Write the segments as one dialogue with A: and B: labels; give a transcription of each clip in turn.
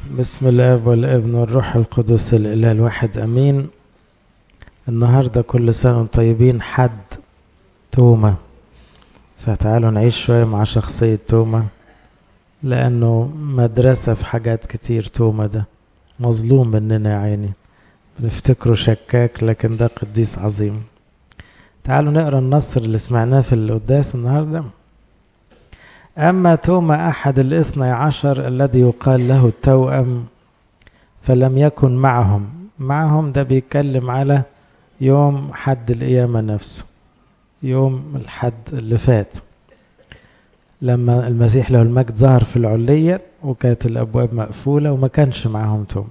A: بسم الاب والابن والروح القدس الاله الواحد امين النهارده كل سنه وانتم طيبين حد توما فتعالوا نعيش شويه مع شخصيه توما لانه مدرسه في حاجات كتير توما ده مظلوم مننا يا عيني بنفتكره شكاك لكن ده قديس عظيم تعالوا نقرا النصر اللي سمعناه في القداس النهارده أما توما أحد الاثني عشر الذي يقال له التوأم فلم يكن معهم معهم ده بيتكلم على يوم حد القيامة نفسه يوم الحد اللي فات لما المسيح له المجد ظهر في العلية وكانت الأبواب مقفولة وما كانش معهم توما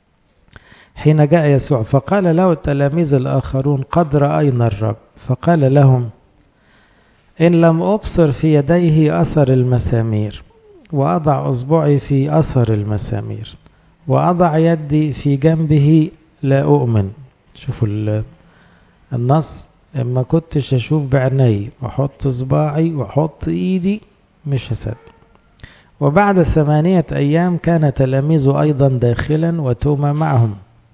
A: حين جاء يسوع فقال له التلاميذ الآخرون قد رأينا الرب فقال لهم إن لم أبصر في يديه أثر المسامير وأضع أصبعي في أثر المسامير وأضع يدي في جنبه لا أؤمن شوفوا النص إما كنتش أشوف بعيني وأحط صباعي وأحط إيدي مش هصدق وبعد ثمانية أيام كان تلاميذه أيضا داخلا وتوما معهم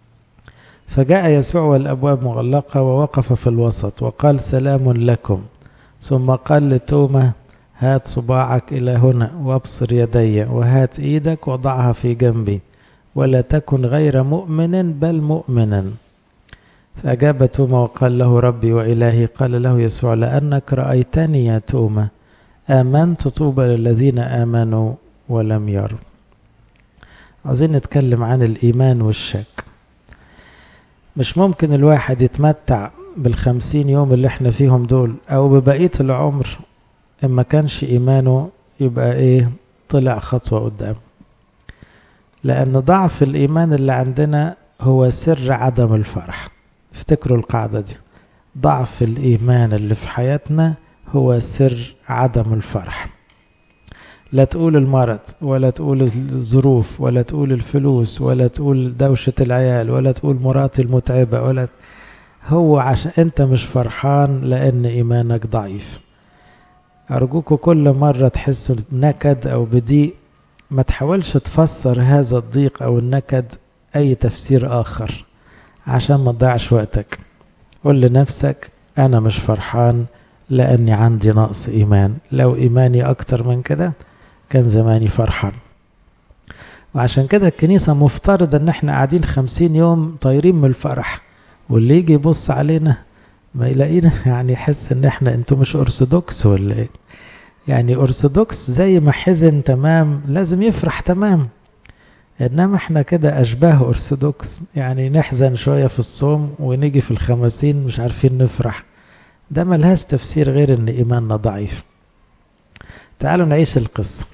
A: فجاء يسوع والأبواب مغلقة ووقف في الوسط وقال سلام لكم ثم قال لتوما هات صباعك إلى هنا وابصر يدي وهات إيدك وضعها في جنبي ولا تكن غير مؤمن بل مؤمنا فأجاب توما وقال له ربي وإلهي قال له يسوع لأنك رأيتني يا توما آمنت طوبى للذين آمنوا ولم يروا عاوزين نتكلم عن الإيمان والشك مش ممكن الواحد يتمتع بالخمسين يوم اللي احنا فيهم دول او ببقية العمر اما كانش ايمانه يبقى ايه طلع خطوة قدام لان ضعف الايمان اللي عندنا هو سر عدم الفرح افتكروا القاعدة دي ضعف الايمان اللي في حياتنا هو سر عدم الفرح لا تقول المرض ولا تقول الظروف ولا تقول الفلوس ولا تقول دوشة العيال ولا تقول مراتي المتعبة ولا هو عشان انت مش فرحان لان ايمانك ضعيف ارجوكوا كل مرة تحسوا بنكد او بضيق ما تحاولش تفسر هذا الضيق او النكد اي تفسير اخر عشان ما تضيعش وقتك قول لنفسك انا مش فرحان لاني عندي نقص ايمان لو ايماني اكتر من كده كان زماني فرحان وعشان كده الكنيسة مفترض ان احنا قاعدين خمسين يوم طايرين من الفرح واللي يجي يبص علينا ما يلاقينا يعني يحس ان احنا انتوا مش ارثوذكس ولا ايه يعني ارثوذكس زي ما حزن تمام لازم يفرح تمام انما احنا كده اشباه ارثوذكس يعني نحزن شويه في الصوم ونيجي في الخمسين مش عارفين نفرح ده ملهاش تفسير غير ان ايماننا ضعيف تعالوا نعيش القصه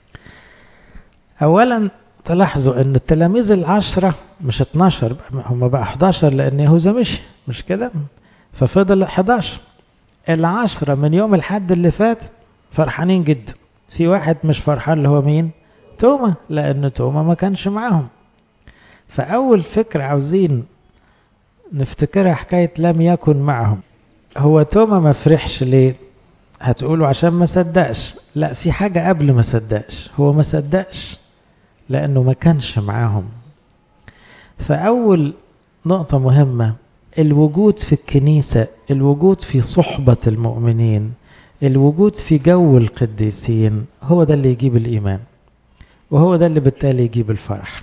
A: اولا تلاحظوا ان التلاميذ العشرة مش 12 هم بقى 11 لان يهوذا مشي مش كده ففضل 11 العشرة من يوم الحد اللي فات فرحانين جدا في واحد مش فرحان اللي هو مين توما لان توما ما كانش معاهم فاول فكرة عاوزين نفتكرها حكاية لم يكن معهم هو توما ما فرحش ليه هتقولوا عشان ما صدقش لا في حاجة قبل ما صدقش هو ما صدقش لأنه ما كانش معاهم فأول نقطة مهمة الوجود في الكنيسة الوجود في صحبة المؤمنين الوجود في جو القديسين هو ده اللي يجيب الإيمان وهو ده اللي بالتالي يجيب الفرح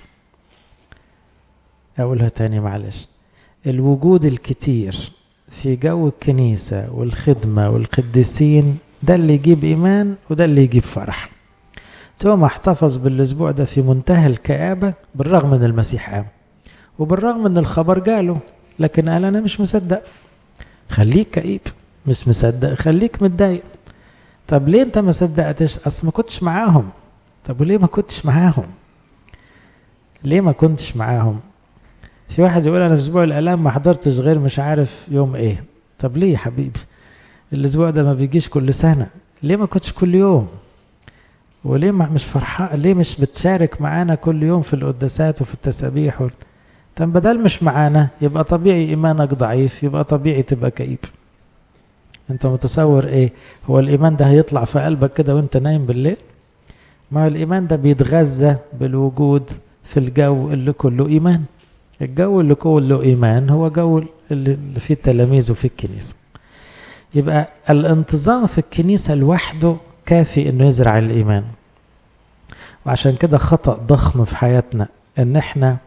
A: أقولها تاني معلش الوجود الكتير في جو الكنيسة والخدمة والقديسين ده اللي يجيب إيمان وده اللي يجيب فرح توما احتفظ بالاسبوع ده في منتهى الكآبة بالرغم ان المسيح قام وبالرغم ان الخبر جاله لكن قال انا مش مصدق خليك كئيب مش مصدق خليك متضايق طب ليه انت ما صدقتش اصل ما كنتش معاهم طب وليه ما كنتش معاهم ليه ما كنتش معاهم في واحد يقول انا في اسبوع الالام ما حضرتش غير مش عارف يوم ايه طب ليه يا حبيبي الاسبوع ده ما بيجيش كل سنه ليه ما كنتش كل يوم وليه مش فرحان ليه مش بتشارك معانا كل يوم في القداسات وفي التسابيح و... طب بدل مش معانا يبقى طبيعي ايمانك ضعيف يبقى طبيعي تبقى كئيب انت متصور ايه هو الايمان ده هيطلع في قلبك كده وانت نايم بالليل ما هو الايمان ده بيتغذى بالوجود في الجو اللي كله إيمان الجو اللي كله إيمان هو جو اللي فيه التلاميذ وفيه الكنيسة يبقى الانتظام في الكنيسة لوحده كافي انه يزرع الإيمان وعشان كده خطأ ضخم في حياتنا ان احنا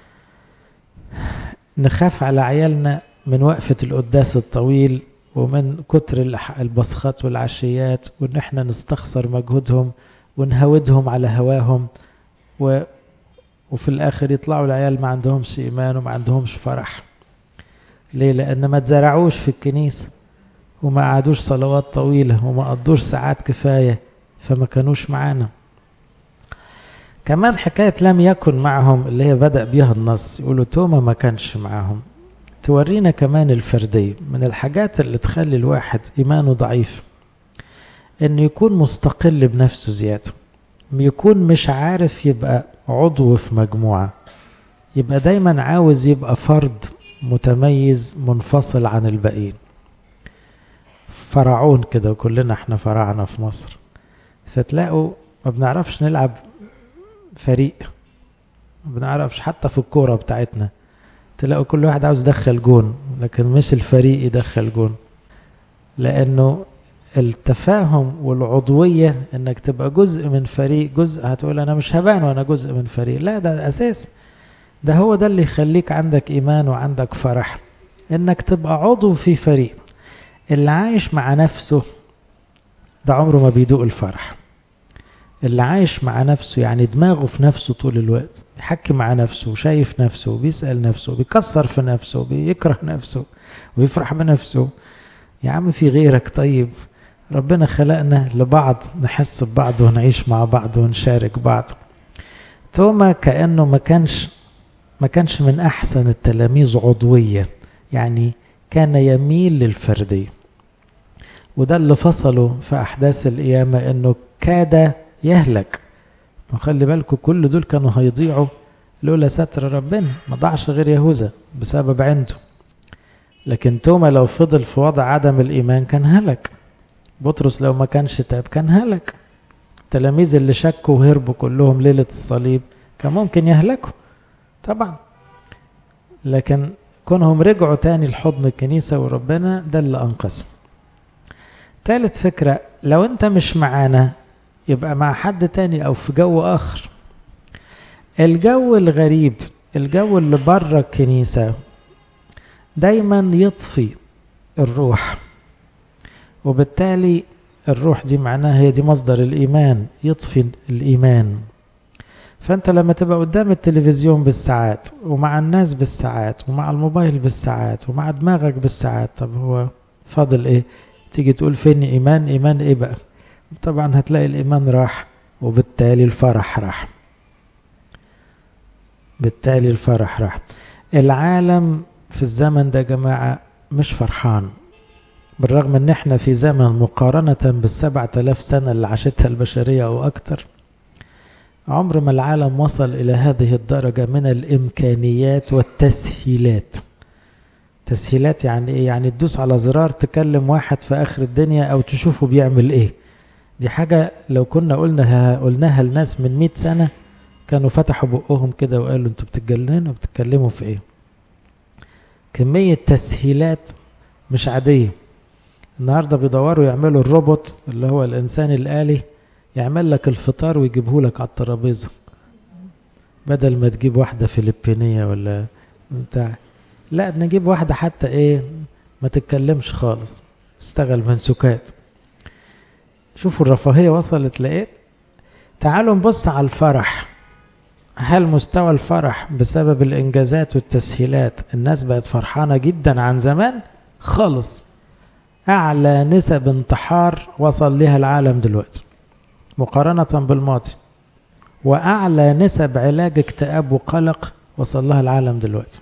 A: نخاف على عيالنا من وقفة القداس الطويل ومن كتر البصخات والعشيات وان احنا نستخسر مجهودهم ونهودهم على هواهم و وفي الاخر يطلعوا العيال ما عندهمش ايمان وما عندهمش فرح ليه لان ما تزرعوش في الكنيسه وما قعدوش صلوات طويله وما قضوش ساعات كفايه فما كانوش معانا كمان حكايه لم يكن معهم اللي هي بدا بيها النص يقولوا توما ما كانش معاهم تورينا كمان الفرديه من الحاجات اللي تخلي الواحد ايمانه ضعيف انه يكون مستقل بنفسه زياده يكون مش عارف يبقى عضو في مجموعة يبقى دايما عاوز يبقى فرد متميز منفصل عن الباقيين فرعون كده وكلنا احنا فرعنا في مصر فتلاقوا ما بنعرفش نلعب فريق ما بنعرفش حتى في الكورة بتاعتنا تلاقوا كل واحد عاوز يدخل جون لكن مش الفريق يدخل جون لانه التفاهم والعضوية انك تبقى جزء من فريق جزء هتقول انا مش هبان وانا جزء من فريق لا ده اساس ده هو ده اللي يخليك عندك ايمان وعندك فرح انك تبقى عضو في فريق اللي عايش مع نفسه ده عمره ما بيدوق الفرح اللي عايش مع نفسه يعني دماغه في نفسه طول الوقت يحكي مع نفسه وشايف نفسه وبيسأل نفسه بيكسر في نفسه بيكره نفسه ويفرح بنفسه يا عم في غيرك طيب ربنا خلقنا لبعض نحس ببعض ونعيش مع بعض ونشارك بعض توما كأنه ما كانش ما كانش من أحسن التلاميذ عضوية يعني كان يميل للفردية وده اللي فصله في أحداث القيامة إنه كاد يهلك وخلي بالكم كل دول كانوا هيضيعوا لولا ستر ربنا ما ضاعش غير يهوذا بسبب عنده لكن توما لو فضل في وضع عدم الإيمان كان هلك بطرس لو ما كانش تاب كان هلك التلاميذ اللي شكوا وهربوا كلهم ليلة الصليب كان ممكن يهلكوا طبعا لكن كونهم رجعوا تاني لحضن الكنيسة وربنا ده اللي أنقذهم تالت فكرة لو أنت مش معانا يبقى مع حد تاني أو في جو آخر الجو الغريب الجو اللي بره الكنيسة دايما يطفي الروح وبالتالي الروح دي معناها هي دي مصدر الإيمان يطفي الإيمان فأنت لما تبقى قدام التلفزيون بالساعات ومع الناس بالساعات ومع الموبايل بالساعات ومع دماغك بالساعات طب هو فاضل إيه تيجي تقول فين إيمان إيمان إيه بقى طبعا هتلاقي الإيمان راح وبالتالي الفرح راح بالتالي الفرح راح العالم في الزمن ده يا جماعة مش فرحان بالرغم ان احنا في زمن مقارنة بالسبعة آلاف سنة اللي عاشتها البشرية او اكتر عمر ما العالم وصل الى هذه الدرجة من الامكانيات والتسهيلات تسهيلات يعني ايه يعني تدوس على زرار تكلم واحد في اخر الدنيا او تشوفه بيعمل ايه دي حاجة لو كنا قلناها قلناها لناس من مئة سنة كانوا فتحوا بقهم كده وقالوا انتوا بتتجننوا بتتكلموا في ايه كمية تسهيلات مش عادية النهاردة بيدوروا يعملوا الروبوت اللي هو الإنسان الآلي يعمل لك الفطار ويجيبه لك على الترابيزة بدل ما تجيب واحدة فلبينية ولا بتاع لا نجيب واحدة حتى ايه ما تتكلمش خالص تشتغل منسوكات شوفوا الرفاهية وصلت لإيه تعالوا نبص على الفرح هل مستوى الفرح بسبب الإنجازات والتسهيلات الناس بقت فرحانة جدا عن زمان خالص أعلى نسب انتحار وصل لها العالم دلوقتي مقارنة بالماضي وأعلى نسب علاج اكتئاب وقلق وصل لها العالم دلوقتي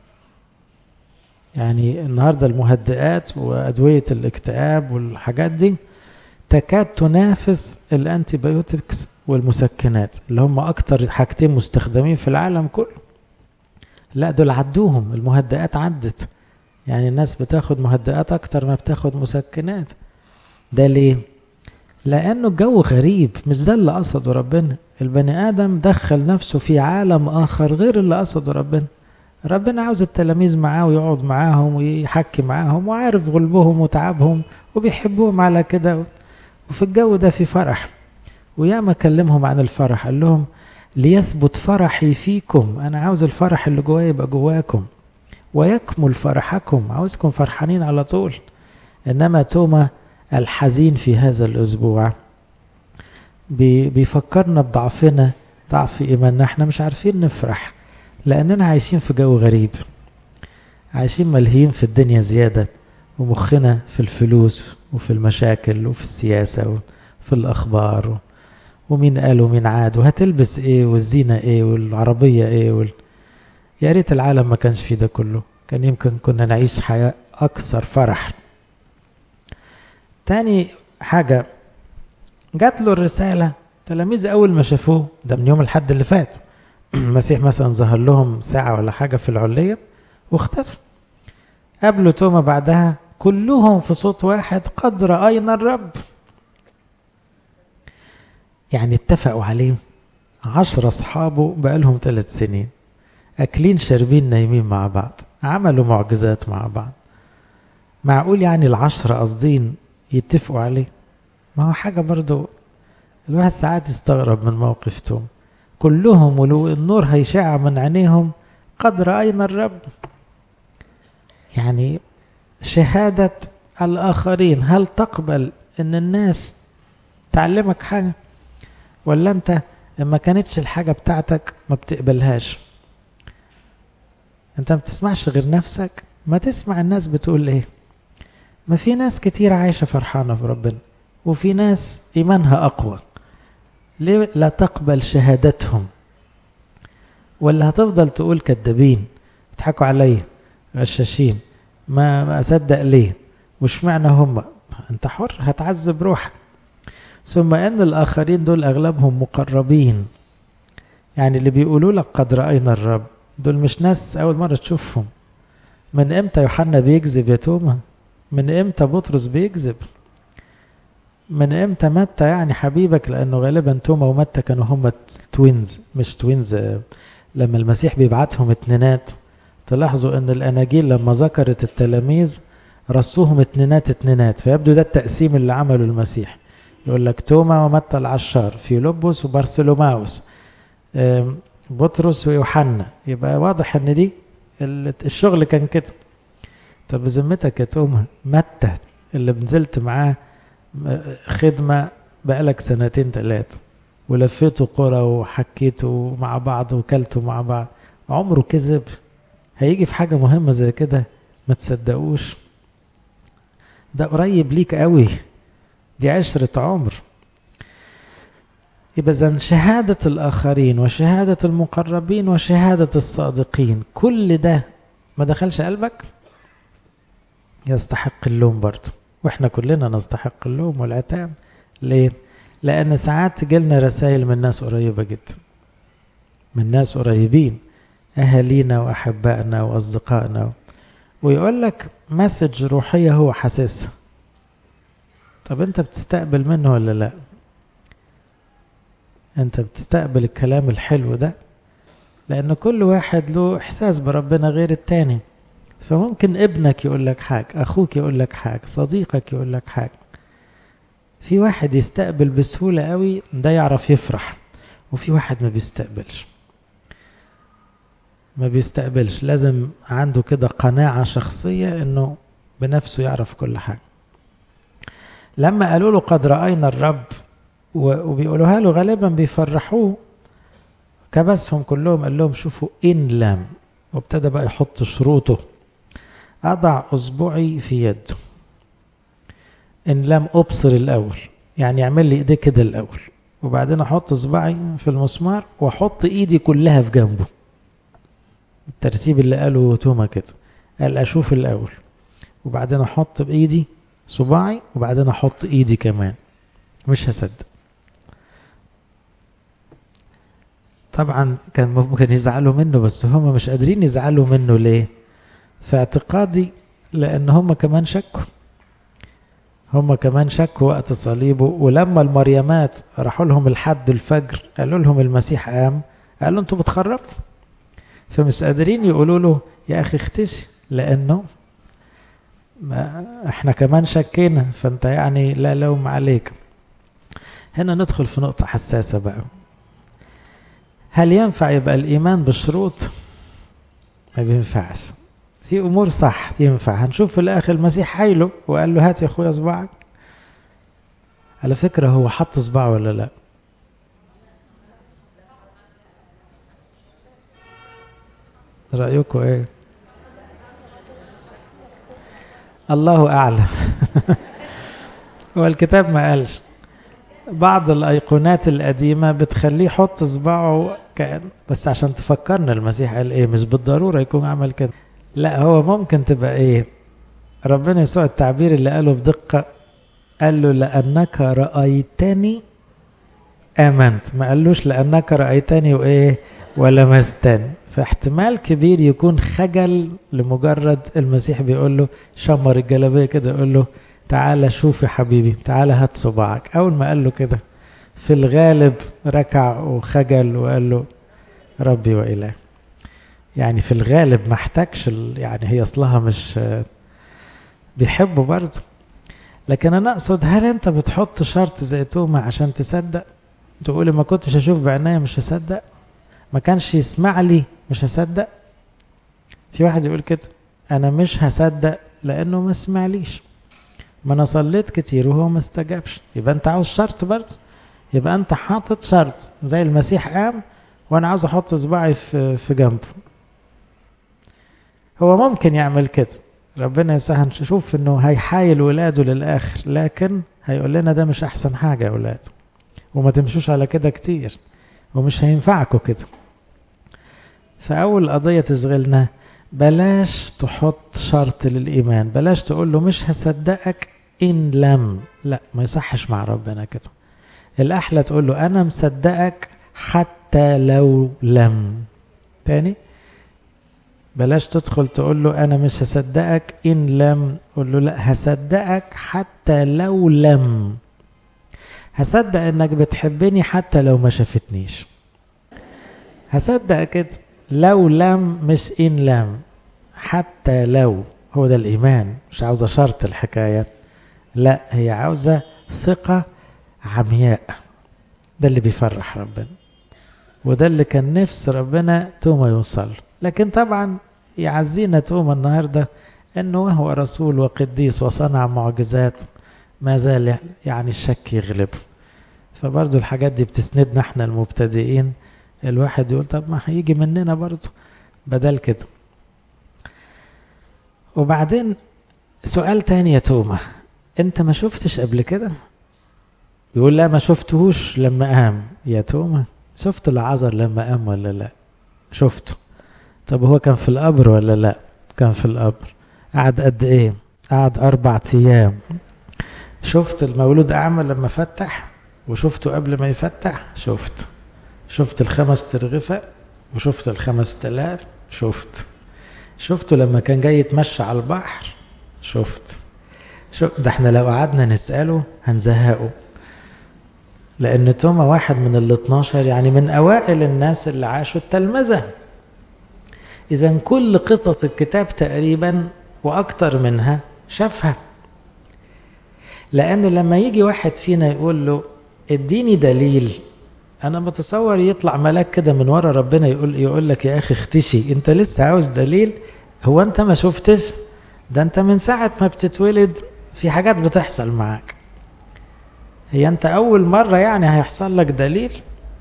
A: يعني النهاردة المهدئات وأدوية الاكتئاب والحاجات دي تكاد تنافس الانتي بايوتكس والمسكنات اللي هم اكتر حاجتين مستخدمين في العالم كله لا دول عدوهم المهدئات عدت يعني الناس بتاخد مهدئات اكتر ما بتاخد مسكنات ده ليه لأنه الجو غريب مش ده اللي قصده ربنا البني آدم دخل نفسه في عالم آخر غير اللي قصده ربنا ربنا عاوز التلاميذ معاه ويقعد معاهم ويحكي معاهم وعارف غلبهم وتعبهم وبيحبوهم على كده وفي الجو ده في فرح وياما كلمهم عن الفرح قال لهم ليثبت فرحي فيكم انا عاوز الفرح اللي جوايا يبقى جواكم ويكمل فرحكم عاوزكم فرحانين على طول انما توما الحزين في هذا الاسبوع بيفكرنا بضعفنا ضعف ايماننا احنا مش عارفين نفرح لاننا عايشين في جو غريب عايشين ملهيين في الدنيا زياده ومخنا في الفلوس وفي المشاكل وفي السياسه وفي الاخبار ومين قال ومين عاد وهتلبس ايه والزينه ايه والعربيه ايه وال... يا ريت العالم ما كانش فيه ده كله كان يمكن كنا نعيش حياه اكثر فرح تاني حاجه جات له الرساله تلاميذ اول ما شافوه ده من يوم الحد اللي فات المسيح مثلا ظهر لهم ساعه ولا حاجه في العليه واختفى قابلوا توما بعدها كلهم في صوت واحد قد راينا الرب يعني اتفقوا عليه عشرة أصحابه بقالهم ثلاث سنين أكلين شاربين نايمين مع بعض عملوا معجزات مع بعض معقول يعني العشرة قاصدين يتفقوا عليه ما هو حاجة برضو الواحد ساعات يستغرب من موقف توم كلهم ولو النور هيشع من عينيهم قد رأينا الرب يعني شهادة الآخرين هل تقبل إن الناس تعلمك حاجة ولا أنت ما كانتش الحاجة بتاعتك ما بتقبلهاش أنت ما بتسمعش غير نفسك ما تسمع الناس بتقول إيه ما في ناس كتير عايشة فرحانة بربنا وفي ناس إيمانها أقوى ليه لا تقبل شهادتهم ولا هتفضل تقول كدابين بيضحكوا عليا غشاشين ما ما اصدق ليه مش معنى هم انت حر هتعذب روحك ثم ان الاخرين دول اغلبهم مقربين يعني اللي بيقولوا لك قد راينا الرب دول مش ناس اول مره تشوفهم من امتى يوحنا بيكذب يا توما من امتى بطرس بيكذب من امتى متى يعني حبيبك لانه غالبا توما ومتى كانوا هم توينز مش توينز لما المسيح بيبعتهم اتنينات تلاحظوا ان الاناجيل لما ذكرت التلاميذ رصوهم اتنينات اتنينات فيبدو ده التقسيم اللي عمله المسيح يقول لك توما ومتى العشار فيلبس وبرثولوماوس بطرس ويوحنا يبقى واضح ان دي الشغل كان كده طب بذمتك يا توما متى اللي نزلت معاه خدمه بقالك سنتين ثلاثه ولفيته قرى وحكيته مع بعض وكلته مع بعض عمره كذب هيجي في حاجة مهمة زي كده ما تصدقوش ده قريب ليك قوي دي عشرة عمر يبقى إذا شهادة الآخرين وشهادة المقربين وشهادة الصادقين كل ده ما دخلش قلبك يستحق اللوم برضه واحنا كلنا نستحق اللوم والعتاب ليه؟ لأن ساعات تجيلنا رسائل من ناس قريبة جدا من ناس قريبين أهالينا وأحبائنا وأصدقائنا ويقول لك مسج روحية هو حاسسها طب أنت بتستقبل منه ولا لا أنت بتستقبل الكلام الحلو ده لأن كل واحد له إحساس بربنا غير التاني فممكن ابنك يقول لك حاجة أخوك يقول لك حاجة صديقك يقول لك حاجة في واحد يستقبل بسهولة قوي ده يعرف يفرح وفي واحد ما بيستقبلش ما بيستقبلش لازم عنده كده قناعة شخصية انه بنفسه يعرف كل حاجة لما قالوا له قد رأينا الرب وبيقولوها له غالبا بيفرحوه كبسهم كلهم قال لهم شوفوا إن لم وابتدى بقى يحط شروطه أضع أصبعي في يده إن لم أبصر الأول يعني يعمل لي إيديه كده الأول وبعدين أحط إصبعي في المسمار وأحط إيدي كلها في جنبه الترتيب اللي قاله توما كده قال اشوف الاول وبعدين احط بايدي صباعي وبعدين احط ايدي كمان مش هصدق طبعا كان ممكن يزعلوا منه بس هم مش قادرين يزعلوا منه ليه في اعتقادي لان هم كمان شكوا هم كمان شكوا وقت صليبه ولما المريمات راحوا لهم لحد الفجر قالوا لهم المسيح قام قالوا انتوا بتخرفوا فمش قادرين يقولوا له يا اخي اختشي لانه ما احنا كمان شكينا فانت يعني لا لوم عليك هنا ندخل في نقطة حساسة بقى هل ينفع يبقى الإيمان بشروط؟ ما بينفعش في أمور صح ينفع هنشوف في الآخر المسيح حايله وقال له هات يا أخويا صباعك على فكرة هو حط صباعه ولا لا؟ رأيكم إيه؟ الله أعلم هو الكتاب ما قالش بعض الأيقونات القديمة بتخليه يحط صباعه كأن بس عشان تفكرنا المسيح قال إيه مش بالضرورة يكون عمل كده لا هو ممكن تبقى إيه ربنا يسوع التعبير اللي قاله بدقة قال له لأنك رأيتني آمنت ما قالوش لأنك رأيتني وإيه ولمستني فاحتمال كبير يكون خجل لمجرد المسيح بيقول له شمر الجلابيه كده يقول له تعالى شوف يا حبيبي تعالى هات صباعك اول ما قال له كده في الغالب ركع وخجل وقال له ربي واله يعني في الغالب ما احتاجش يعني هي اصلها مش بيحبه برضه لكن انا اقصد هل انت بتحط شرط زي توما عشان تصدق تقولي ما كنتش اشوف بعينيا مش هصدق ما كانش يسمع لي مش هصدق في واحد يقول كده انا مش هصدق لانه ما سمعليش ما انا صليت كتير وهو ما استجابش يبقى انت عاوز شرط برضه يبقى انت حاطط شرط زي المسيح قام وانا عاوز احط صباعي في في جنبه هو ممكن يعمل كده ربنا يسوع هنشوف انه هيحايل ولاده للاخر لكن هيقول لنا ده مش احسن حاجه يا ولاد وما تمشوش على كده كتير ومش هينفعكوا كده فأول قضية تشغلنا بلاش تحط شرط للإيمان بلاش تقول له مش هصدقك إن لم لا ما يصحش مع ربنا كده الأحلى تقول له أنا مصدقك حتى لو لم تاني بلاش تدخل تقول له أنا مش هصدقك إن لم قول له لا هصدقك حتى لو لم هصدق إنك بتحبني حتى لو ما شافتنيش هصدق كده لو لم مش إن لم حتى لو هو ده الإيمان مش عاوزة شرط الحكاية لا هي عاوزة ثقة عمياء ده اللي بيفرح ربنا وده اللي كان نفس ربنا توما يوصل لكن طبعا يعزينا توما النهاردة انه هو رسول وقديس وصنع معجزات ما زال يعني الشك يغلب فبرضو الحاجات دي بتسندنا احنا المبتدئين الواحد يقول طب ما هيجي مننا برضو بدل كده وبعدين سؤال تاني يا توما انت ما شفتش قبل كده يقول لا ما شفتهوش لما قام يا توما شفت العذر لما قام ولا لا شفته طب هو كان في القبر ولا لا كان في القبر قعد قد ايه قعد اربع ايام شفت المولود اعمى لما فتح وشفته قبل ما يفتح شفت شفت الخمس ترغفة وشفت الخمس تلاف شفت شفته لما كان جاي يتمشى على البحر شفت شوف ده احنا لو قعدنا نسأله هنزهقه لأن توما واحد من ال 12 يعني من أوائل الناس اللي عاشوا التلمذة إذا كل قصص الكتاب تقريبا وأكتر منها شافها لأن لما يجي واحد فينا يقول له اديني دليل أنا بتصور يطلع ملاك كده من ورا ربنا يقول يقول لك يا أخي اختشي أنت لسه عاوز دليل هو أنت ما شفتش ده أنت من ساعة ما بتتولد في حاجات بتحصل معاك هي أنت أول مرة يعني هيحصل لك دليل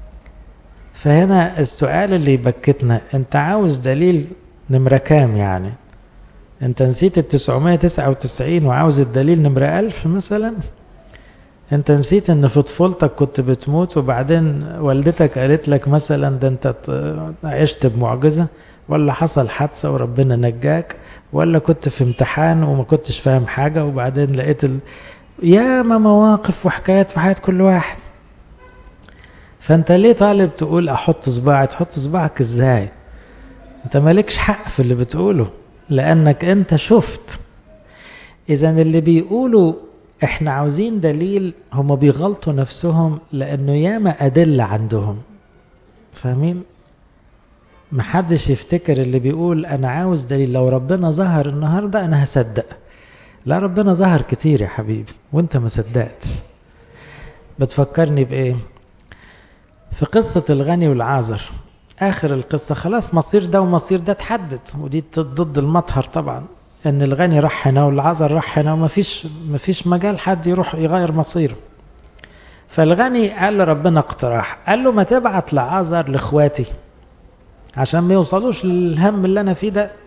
A: فهنا السؤال اللي يبكتنا أنت عاوز دليل نمرة كام يعني أنت نسيت ال 999 وعاوز الدليل نمرة 1000 مثلا انت نسيت ان في طفولتك كنت بتموت وبعدين والدتك قالت لك مثلا ده انت عشت بمعجزه ولا حصل حادثه وربنا نجاك ولا كنت في امتحان وما كنتش فاهم حاجه وبعدين لقيت ال... ياما مواقف وحكايات في حياه كل واحد فانت ليه طالب تقول احط صباعي تحط صباعك ازاي انت مالكش حق في اللي بتقوله لانك انت شفت اذا اللي بيقولوا احنا عاوزين دليل هم بيغلطوا نفسهم لانه ياما ادله عندهم فاهمين محدش يفتكر اللي بيقول انا عاوز دليل لو ربنا ظهر النهارده انا هصدق لا ربنا ظهر كتير يا حبيبي وانت ما صدقت بتفكرني بايه في قصة الغني والعازر آخر القصة خلاص مصير ده ومصير ده اتحدد ودي ضد المطهر طبعا إن الغني راح هنا والعازر راح هنا ومفيش مفيش مجال حد يروح يغير مصيره فالغني قال لربنا اقتراح قال له ما تبعت لعازر لاخواتي عشان ما يوصلوش للهم اللي انا فيه ده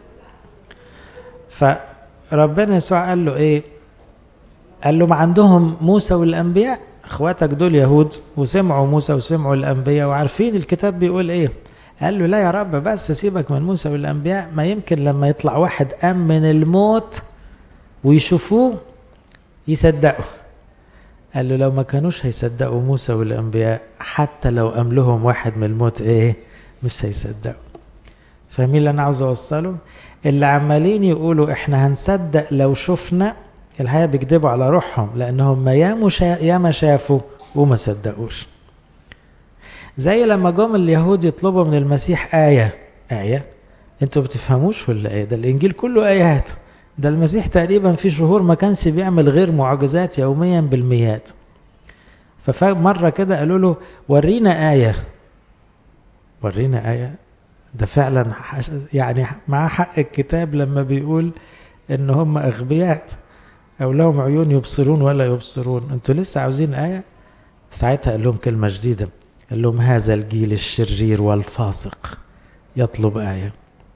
A: فربنا يسوع قال له ايه قال له ما عندهم موسى والانبياء اخواتك دول يهود وسمعوا موسى وسمعوا الانبياء وعارفين الكتاب بيقول ايه قال له لا يا رب بس سيبك من موسى والانبياء ما يمكن لما يطلع واحد قام من الموت ويشوفوه يصدقوا قال له لو ما كانوش هيصدقوا موسى والانبياء حتى لو قام لهم واحد من الموت ايه مش هيصدقوا فاهمين اللي انا عاوز اوصله اللي عمالين يقولوا احنا هنصدق لو شفنا الحقيقه بيكذبوا على روحهم لانهم ياما ياما شافوا وما صدقوش زي لما جم اليهود يطلبوا من المسيح آية آية انتوا بتفهموش ولا ايه ده الانجيل كله ايات ده المسيح تقريبا في شهور ما كانش بيعمل غير معجزات يوميا بالمئات فمرة كده قالوا له ورينا آية ورينا آية ده فعلا يعني مع حق الكتاب لما بيقول ان هم اغبياء او لهم عيون يبصرون ولا يبصرون انتوا لسه عاوزين آية ساعتها قال لهم كلمة جديدة قال لهم هذا الجيل الشرير والفاسق يطلب آية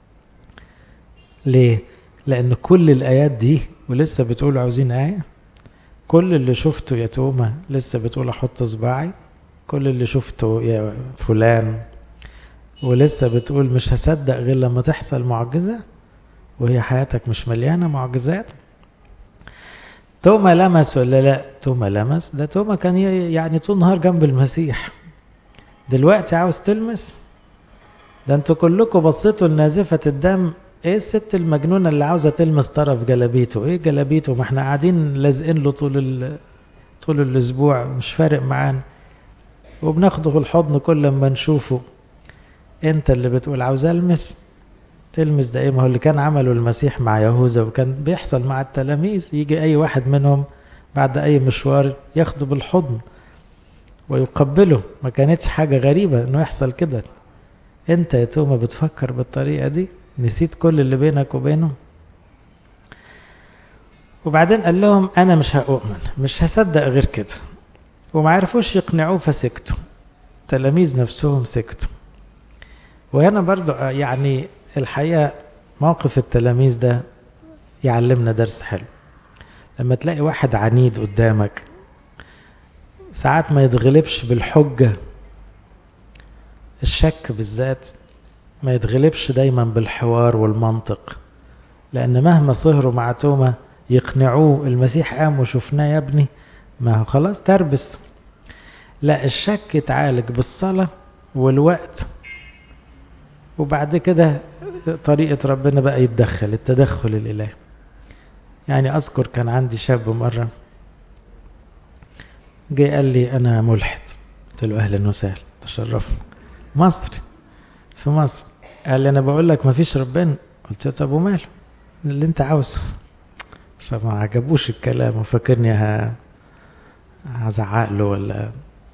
A: ليه؟ لأن كل الآيات دي ولسه بتقول عاوزين آية كل اللي شفته يا توما لسه بتقول أحط صباعي كل اللي شفته يا فلان ولسه بتقول مش هصدق غير لما تحصل معجزة وهي حياتك مش مليانة معجزات توما لمس ولا لا توما لمس ده توما كان يعني طول النهار جنب المسيح دلوقتي عاوز تلمس ده انتوا كلكم بصيتوا لنازفة الدم ايه الست المجنونة اللي عاوزة تلمس طرف جلابيته ايه جلابيته ما احنا قاعدين لازقين له طول طول الاسبوع مش فارق معانا وبناخده في الحضن كل ما نشوفه انت اللي بتقول عاوز المس تلمس ده ايه ما هو اللي كان عمله المسيح مع يهوذا وكان بيحصل مع التلاميذ يجي اي واحد منهم بعد اي مشوار ياخده بالحضن ويقبله ما كانتش حاجة غريبة انه يحصل كده انت يا توما بتفكر بالطريقة دي نسيت كل اللي بينك وبينه وبعدين قال لهم انا مش هؤمن مش هصدق غير كده وما عرفوش يقنعوه فسكتوا التلاميذ نفسهم سكتوا وهنا برضو يعني الحقيقة موقف التلاميذ ده يعلمنا درس حلو لما تلاقي واحد عنيد قدامك ساعات ما يتغلبش بالحجة الشك بالذات ما يتغلبش دايما بالحوار والمنطق لأن مهما سهروا مع توما يقنعوه المسيح قام وشفناه يا ابني ما هو خلاص تربس لا الشك يتعالج بالصلاة والوقت وبعد كده طريقة ربنا بقى يتدخل التدخل الإلهي يعني أذكر كان عندي شاب مرة جه قال لي أنا ملحد قلت له أهلا وسهلا تشرفنا مصري في مصر قال لي أنا بقول لك ما فيش ربنا قلت له طب وماله اللي أنت عاوزه فما عجبوش الكلام وفاكرني هزعق له ولا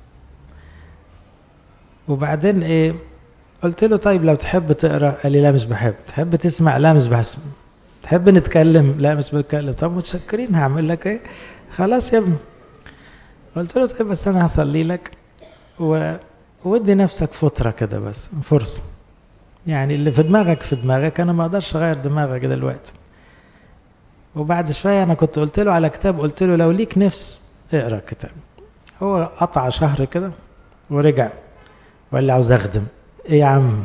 A: وبعدين ايه قلت له طيب لو تحب تقرا قال لي لا مش بحب تحب تسمع لا مش بسمع تحب نتكلم لا مش بتكلم طب متشكرين هعمل لك ايه خلاص يا ابني قلت له طيب بس انا هصلي لك و... ودي نفسك فتره كده بس فرصه يعني اللي في دماغك في دماغك انا ما اقدرش اغير دماغك دلوقتي وبعد شويه انا كنت قلت له على كتاب قلت له لو ليك نفس اقرا كتاب هو قطع شهر كده ورجع وقال لي عاوز اخدم ايه يا عم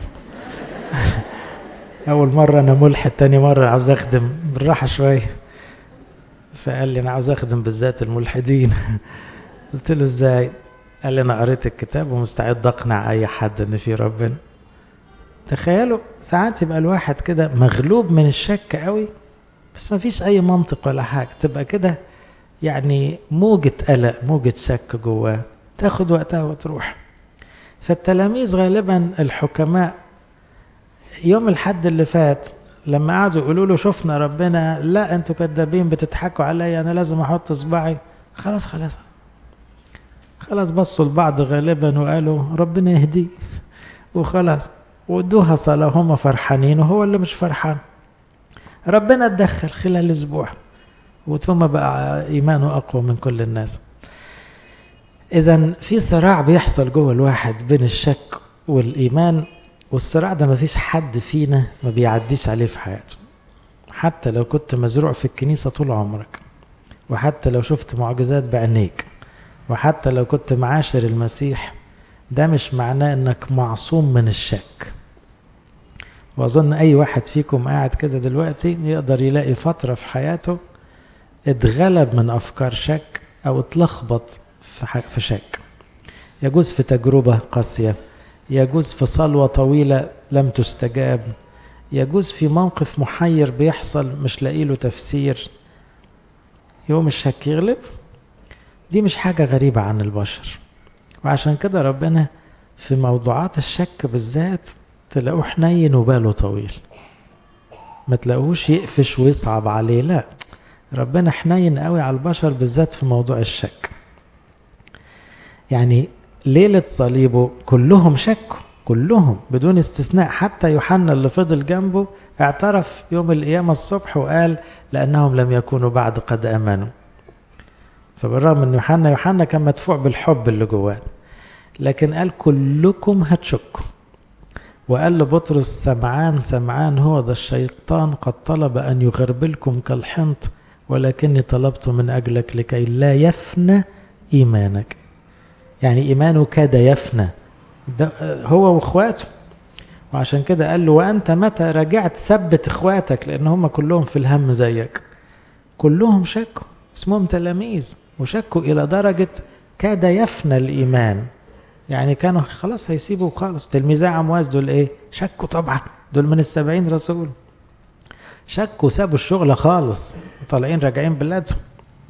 A: اول مره انا ملحد تاني مره عاوز اخدم بالراحه شويه فقال لي انا عاوز اخدم بالذات الملحدين قلت له ازاي قال لي انا قريت الكتاب ومستعد اقنع اي حد ان في ربنا تخيلوا ساعات يبقى الواحد كده مغلوب من الشك قوي بس ما فيش اي منطق ولا حاجه تبقى كده يعني موجة قلق موجة شك جواه تاخد وقتها وتروح فالتلاميذ غالبا الحكماء يوم الحد اللي فات لما قعدوا يقولوا له شفنا ربنا لا انتوا كدابين بتضحكوا عليا انا لازم احط صباعي خلاص خلاص خلاص بصوا لبعض غالبا وقالوا ربنا يهديه وخلاص ودوها صلاة هم فرحانين وهو اللي مش فرحان ربنا اتدخل خلال اسبوع وثم بقى ايمانه اقوى من كل الناس اذا في صراع بيحصل جوه الواحد بين الشك والايمان والصراع ده مفيش حد فينا ما بيعديش عليه في حياته حتى لو كنت مزروع في الكنيسة طول عمرك وحتى لو شفت معجزات بعينيك وحتى لو كنت معاشر المسيح ده مش معناه انك معصوم من الشك واظن اي واحد فيكم قاعد كده دلوقتي يقدر يلاقي فترة في حياته اتغلب من افكار شك او اتلخبط في شك يجوز في تجربة قاسية يجوز في صلوة طويلة لم تستجاب يجوز في موقف محير بيحصل مش لاقي له تفسير يوم الشك يغلب دي مش حاجة غريبة عن البشر وعشان كده ربنا في موضوعات الشك بالذات تلاقوه حنين وباله طويل ما تلاقوش يقفش ويصعب عليه لا ربنا حنين قوي على البشر بالذات في موضوع الشك يعني ليلة صليبه كلهم شكوا كلهم بدون استثناء حتى يوحنا اللي فضل جنبه اعترف يوم القيامة الصبح وقال لأنهم لم يكونوا بعد قد آمنوا فبالرغم ان يوحنا يوحنا كان مدفوع بالحب اللي جواه لكن قال كلكم هتشكوا وقال لبطرس سمعان سمعان هو ذا الشيطان قد طلب أن يغربلكم كالحنط ولكني طلبت من أجلك لكي لا يفنى إيمانك يعني إيمانه كاد يفنى هو واخواته وعشان كده قال له وأنت متى رجعت ثبت اخواتك لأن هم كلهم في الهم زيك كلهم شكوا اسمهم تلاميذ وشكوا إلى درجة كاد يفنى الإيمان يعني كانوا خلاص هيسيبوا خالص تلميذي عمواس دول ايه شكوا طبعا دول من السبعين رسول شكوا سابوا الشغل خالص طالعين راجعين بلادهم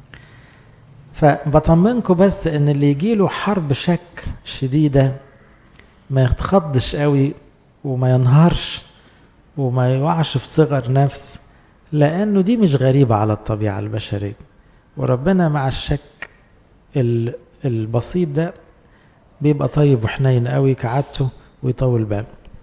A: فبطمنكم بس ان اللي يجيله حرب شك شديدة ما يتخضش قوي وما ينهارش وما يوعش في صغر نفس لانه دي مش غريبة على الطبيعة البشرية وربنا مع الشك البسيط ده بيبقى طيب وحنين قوي كعادته ويطول باله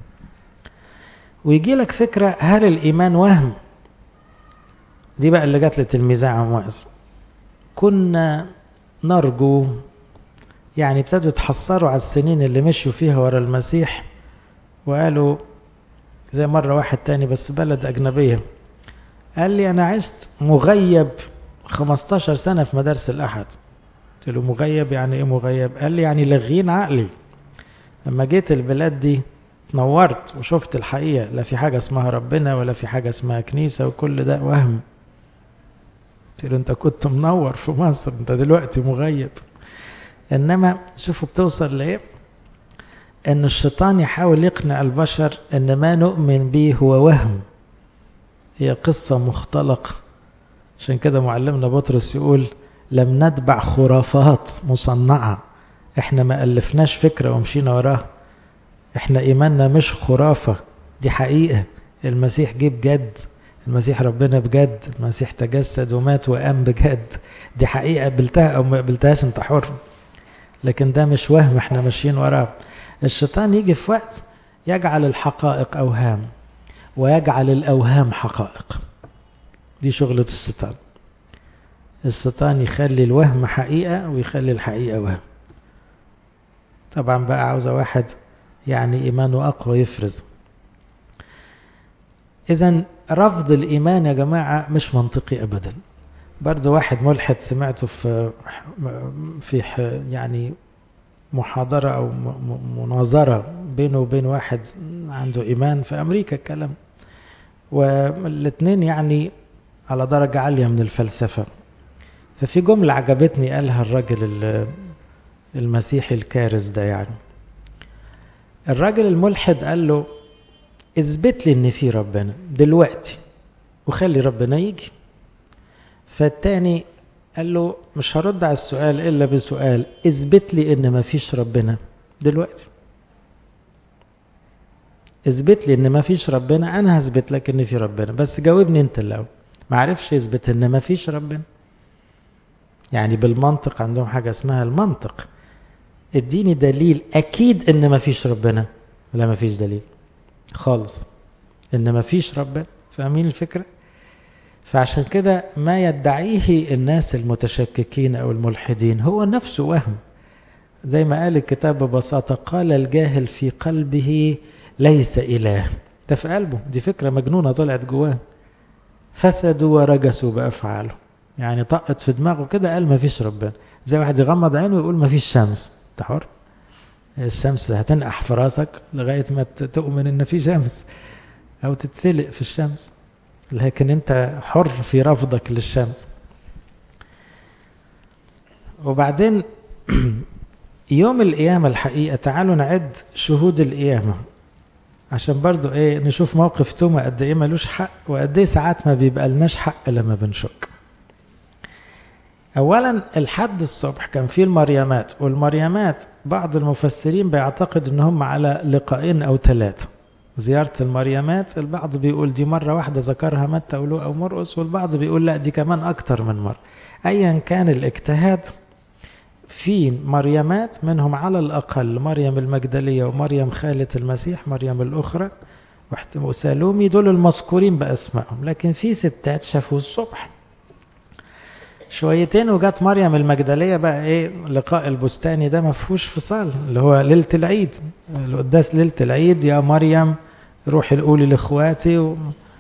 A: ويجي لك فكرة هل الإيمان وهم دي بقى اللي جات لتلميذي عمواس كنا نرجو يعني ابتدوا يتحسروا على السنين اللي مشوا فيها ورا المسيح وقالوا زي مرة واحد تاني بس بلد أجنبية قال لي أنا عشت مغيب 15 سنة في مدارس الأحد قلت له مغيب يعني ايه مغيب قال لي يعني لغين عقلي لما جيت البلاد دي نورت وشفت الحقيقة لا في حاجة اسمها ربنا ولا في حاجة اسمها كنيسة وكل ده وهم قلت له انت كنت منور في مصر انت دلوقتي مغيب انما شوفوا بتوصل لايه ان الشيطان يحاول يقنع البشر ان ما نؤمن به هو وهم هي قصة مختلقة عشان كده معلمنا بطرس يقول لم نتبع خرافات مصنعة احنا ما ألفناش فكرة ومشينا وراها احنا ايماننا مش خرافة دي حقيقة المسيح جه بجد المسيح ربنا بجد المسيح تجسد ومات وقام بجد دي حقيقة قبلتها او ما قبلتهاش انت حر لكن ده مش وهم احنا ماشيين وراه الشيطان يجي في وقت يجعل الحقائق اوهام ويجعل الاوهام حقائق دي شغلة الشيطان الشيطان يخلي الوهم حقيقة ويخلي الحقيقة وهم طبعا بقى عاوزة واحد يعني إيمانه أقوى يفرز إذا رفض الإيمان يا جماعة مش منطقي أبدا برضه واحد ملحد سمعته في في يعني محاضرة أو مناظرة بينه وبين واحد عنده إيمان في أمريكا الكلام والاثنين يعني على درجة عالية من الفلسفة ففي جملة عجبتني قالها الراجل المسيحي الكارث ده يعني الراجل الملحد قال له اثبت لي ان في ربنا دلوقتي وخلي ربنا يجي فالتاني قال له مش هرد على السؤال إلا بسؤال اثبت لي إن ما فيش ربنا دلوقتي اثبت لي إن ما فيش ربنا أنا هثبت لك إن في ربنا بس جاوبني أنت الأول ما عرفش يثبت إن ما فيش ربنا يعني بالمنطق عندهم حاجة اسمها المنطق اديني دليل أكيد إن ما فيش ربنا لا ما فيش دليل خالص إن ما فيش ربنا فاهمين الفكرة؟ فعشان كده ما يدعيه الناس المتشككين او الملحدين هو نفسه وهم زي ما قال الكتاب ببساطة قال الجاهل في قلبه ليس إله ده في قلبه دي فكرة مجنونة طلعت جواه فسدوا ورجسوا بأفعاله يعني طقت في دماغه كده قال ما فيش ربنا زي واحد يغمض عينه ويقول ما فيش شمس انت حر الشمس هتنقح في راسك لغاية ما تؤمن ان في شمس او تتسلق في الشمس لكن انت حر في رفضك للشمس وبعدين يوم القيامة الحقيقة تعالوا نعد شهود القيامة عشان برضو ايه نشوف موقف توما قد ايه ملوش حق وقد ايه ساعات ما بيبقى لناش حق لما بنشك اولا الحد الصبح كان فيه المريمات والمريمات بعض المفسرين بيعتقد ان هم على لقاءين او ثلاثه زيارة المريمات البعض بيقول دي مرة واحدة ذكرها متى ولو أو مرقس والبعض بيقول لا دي كمان أكتر من مرة أيا كان الاجتهاد في مريمات منهم على الأقل مريم المجدلية ومريم خالة المسيح مريم الأخرى وسالومي دول المذكورين بأسمائهم لكن في ستات شافوه الصبح شويتين وجات مريم المجدلية بقى ايه لقاء البستاني ده ما فيهوش فصال اللي هو ليلة العيد القداس ليلة العيد يا مريم روحي الأولي لإخواتي و...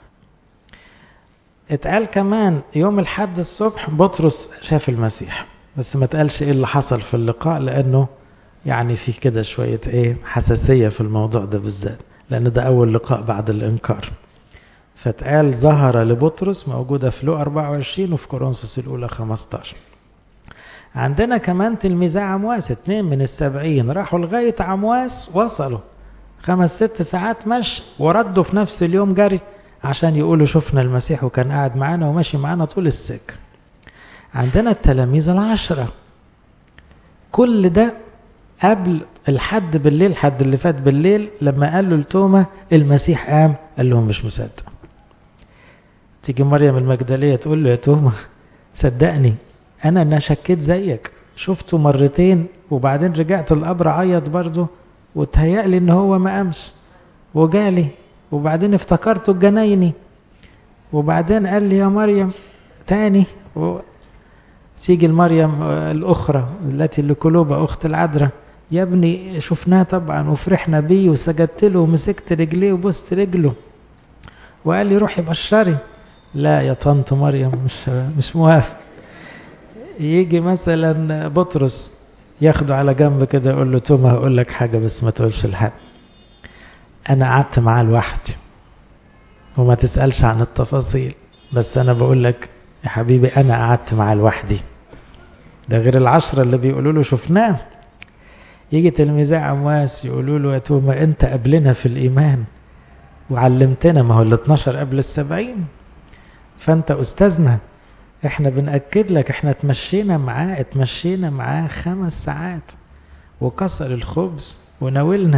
A: اتقال كمان يوم الحد الصبح بطرس شاف المسيح بس ما اتقالش ايه اللي حصل في اللقاء لأنه يعني في كده شوية ايه حساسية في الموضوع ده بالذات لأن ده أول لقاء بعد الإنكار فتقال ظهر لبطرس موجودة في لو 24 وفي كورنثوس الأولى 15 عندنا كمان تلميذي عمواس اتنين من السبعين راحوا لغاية عمواس وصلوا خمس ست ساعات مشي وردوا في نفس اليوم جري عشان يقولوا شفنا المسيح وكان قاعد معانا وماشي معانا طول السكة عندنا التلاميذ العشرة كل ده قبل الحد بالليل الحد اللي فات بالليل لما قال له لتوما المسيح قام قال لهم مش مصدق تيجي مريم المجدلية تقول له يا توما صدقني أنا أنا شكيت زيك شفته مرتين وبعدين رجعت القبر عيط برضه وتهيألي إن هو ما قامش وجالي وبعدين افتكرته الجنايني وبعدين قال لي يا مريم تاني و... تيجي المريم الأخرى التي لقلوبها أخت العذراء يا ابني شفناه طبعا وفرحنا بيه وسجدت له ومسكت رجليه وبوست رجله وقال لي روحي بشري لا يا طنط مريم مش مش موافق يجي مثلا بطرس ياخده على جنب كده يقول له توما هقول لك حاجه بس ما تقولش لحد انا قعدت معاه لوحدي وما تسالش عن التفاصيل بس انا بقول لك يا حبيبي انا قعدت معاه لوحدي ده غير العشرة اللي بيقولوا له شفناه يجي تلميذي عمواس يقولوا له يا توما انت قبلنا في الايمان وعلمتنا ما هو ال 12 قبل السبعين فانت استاذنا احنا بنأكد لك احنا اتمشينا معاه اتمشينا معاه خمس ساعات وكسر الخبز وناولنا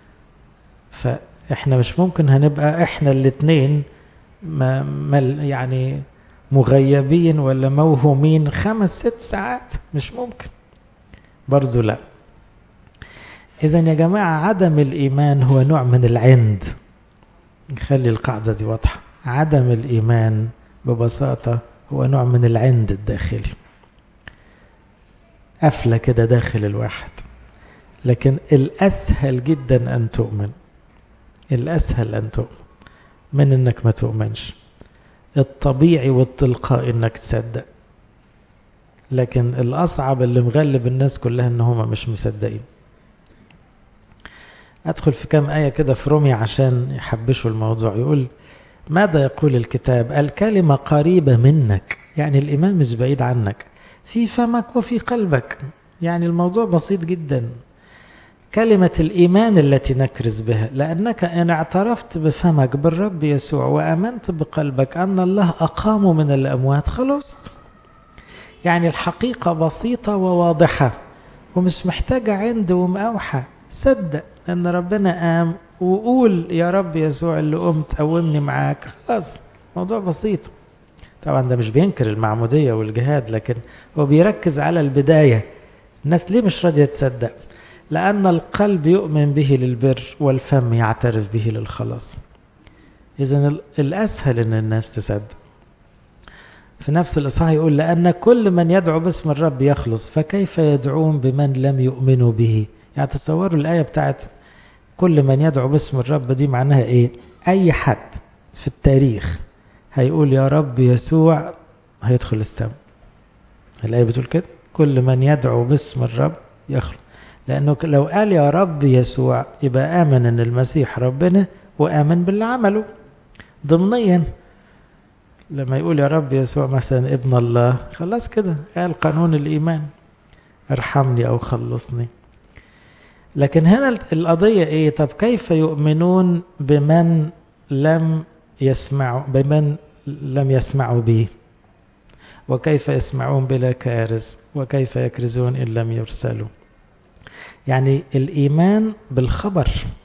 A: فاحنا مش ممكن هنبقى احنا الاتنين ما ما يعني مغيبين ولا موهومين خمس ست ساعات مش ممكن برضو لا اذا يا جماعة عدم الايمان هو نوع من العند نخلي القاعدة دي واضحة عدم الايمان ببساطة هو نوع من العند الداخلي قفلة كده داخل الواحد لكن الأسهل جدا أن تؤمن الأسهل أن تؤمن من أنك ما تؤمنش الطبيعي والتلقائي أنك تصدق لكن الأصعب اللي مغلب الناس كلها أن هم مش مصدقين أدخل في كام آية كده في رومي عشان يحبشوا الموضوع يقول ماذا يقول الكتاب الكلمة قريبة منك يعني الإيمان مش بعيد عنك في فمك وفي قلبك يعني الموضوع بسيط جدا كلمة الإيمان التي نكرز بها لأنك إن اعترفت بفمك بالرب يسوع وأمنت بقلبك أن الله أقامه من الأموات خلاص يعني الحقيقة بسيطة وواضحة ومش محتاجة عند ومقاوحة صدق ان ربنا قام وقول يا رب يسوع اللي قمت قومني معاك خلاص موضوع بسيط طبعا ده مش بينكر المعمودية والجهاد لكن هو بيركز على البداية الناس ليه مش راضية تصدق لأن القلب يؤمن به للبر والفم يعترف به للخلاص إذا الأسهل إن الناس تصدق في نفس الإصحاح يقول لأن كل من يدعو باسم الرب يخلص فكيف يدعون بمن لم يؤمنوا به يعني تصوروا الآية بتاعت كل من يدعو باسم الرب دي معناها إيه أي حد في التاريخ هيقول يا رب يسوع هيدخل السماء الآية بتقول كده كل من يدعو باسم الرب يخلص لأنه لو قال يا رب يسوع يبقى آمن أن المسيح ربنا وآمن باللي عمله ضمنيا لما يقول يا رب يسوع مثلا ابن الله خلاص كده قال قانون الإيمان ارحمني أو خلصني لكن هنا القضية إيه طب كيف يؤمنون بمن لم يسمعوا بمن لم يسمعوا به وكيف يسمعون بلا كارث وكيف يكرزون إن لم يرسلوا يعني الإيمان بالخبر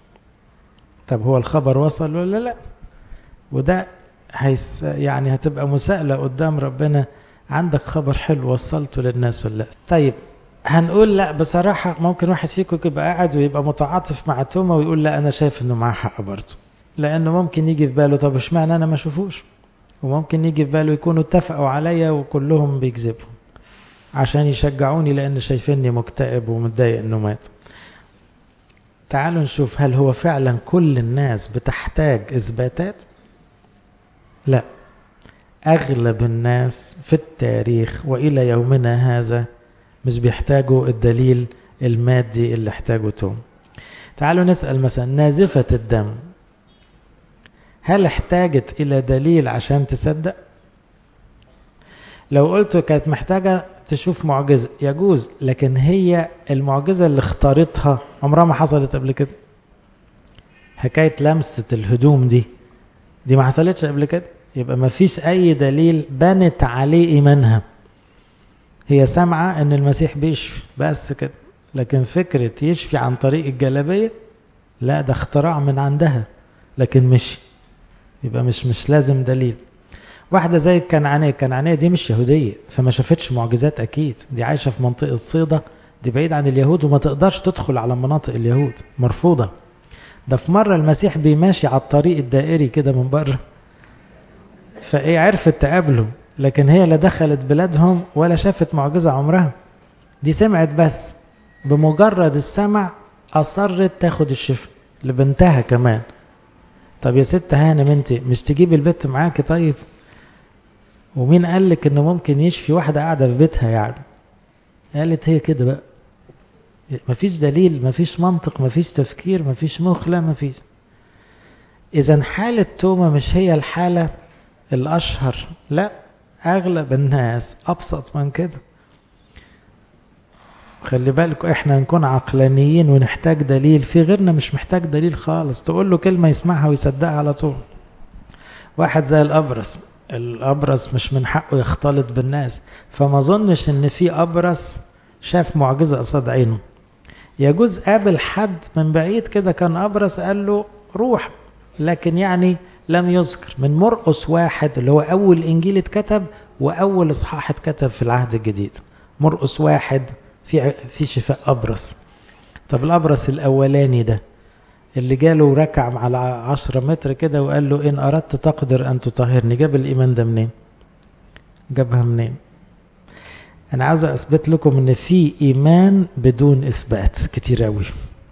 A: طب هو الخبر وصل ولا لا وده هيس يعني هتبقى مساءلة قدام ربنا عندك خبر حلو وصلته للناس ولا لا طيب هنقول لا بصراحة ممكن واحد فيكم يبقى قاعد ويبقى متعاطف مع توما ويقول لا أنا شايف إنه معاه حق برضه لأنه ممكن يجي في باله طب اشمعنى أنا ما أشوفوش وممكن يجي في باله يكونوا اتفقوا عليا وكلهم بيكذبوا عشان يشجعوني لأن شايفيني مكتئب ومتضايق إنه مات تعالوا نشوف هل هو فعلا كل الناس بتحتاج إثباتات لا أغلب الناس في التاريخ وإلى يومنا هذا مش بيحتاجوا الدليل المادي اللي احتاجه توم تعالوا نسأل مثلا نازفة الدم هل احتاجت إلى دليل عشان تصدق؟ لو قلت كانت محتاجة تشوف معجزة يجوز لكن هي المعجزة اللي اختارتها عمرها ما حصلت قبل كده حكاية لمسة الهدوم دي دي ما حصلتش قبل كده يبقى ما فيش أي دليل بنت عليه إيمانها هي سامعة إن المسيح بيشفي بس كده لكن فكرة يشفي عن طريق الجلابية لا ده اختراع من عندها لكن مشي يبقى مش مش لازم دليل واحدة زي الكنعانية الكنعانية دي مش يهودية فما شافتش معجزات أكيد دي عايشة في منطقة صيدا دي بعيد عن اليهود وما تقدرش تدخل على مناطق اليهود مرفوضة ده في مرة المسيح بيماشي على الطريق الدائري كده من بره فايه عرفت تقابله لكن هي لا دخلت بلادهم ولا شافت معجزة عمرها دي سمعت بس بمجرد السمع أصرت تاخد الشفاء لبنتها كمان طب يا ست هانم انت مش تجيبي البت معاكي طيب ومين قال لك انه ممكن يشفي واحده قاعده في بيتها يعني قالت هي كده بقى مفيش دليل مفيش منطق مفيش تفكير مفيش مخ لا مفيش اذا حاله توما مش هي الحاله الاشهر لا اغلب الناس ابسط من كده خلي بالكم احنا نكون عقلانيين ونحتاج دليل في غيرنا مش محتاج دليل خالص تقول له كلمه يسمعها ويصدقها على طول واحد زي الابرص الابرص مش من حقه يختلط بالناس فما اظنش ان في ابرص شاف معجزه قصاد عينه يجوز قابل حد من بعيد كده كان ابرص قال له روح لكن يعني لم يذكر من مرقس واحد اللي هو اول انجيل اتكتب واول اصحاح اتكتب في العهد الجديد مرقس واحد في في شفاء ابرص طب الابرص الاولاني ده اللي جاله ركع على عشرة متر كده وقال له إن أردت تقدر أن تطهرني جاب الإيمان ده منين جابها منين أنا عاوز أثبت لكم إن في إيمان بدون إثبات كتير أوي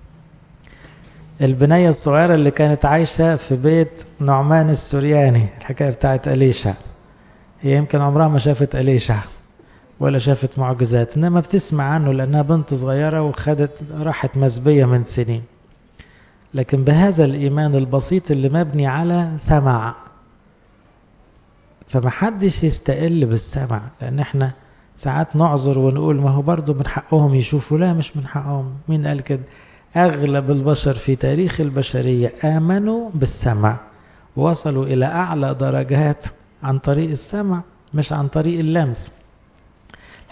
A: البنية الصغيرة اللي كانت عايشة في بيت نعمان السورياني الحكاية بتاعت أليشع هي يمكن عمرها ما شافت أليشع ولا شافت معجزات إنما بتسمع عنه لأنها بنت صغيرة وخدت راحت مسبية من سنين لكن بهذا الإيمان البسيط اللي مبني على سمع فمحدش يستقل بالسمع لأن احنا ساعات نعذر ونقول ما هو برضه من حقهم يشوفوا لا مش من حقهم مين قال كده أغلب البشر في تاريخ البشرية آمنوا بالسمع وصلوا إلى أعلى درجات عن طريق السمع مش عن طريق اللمس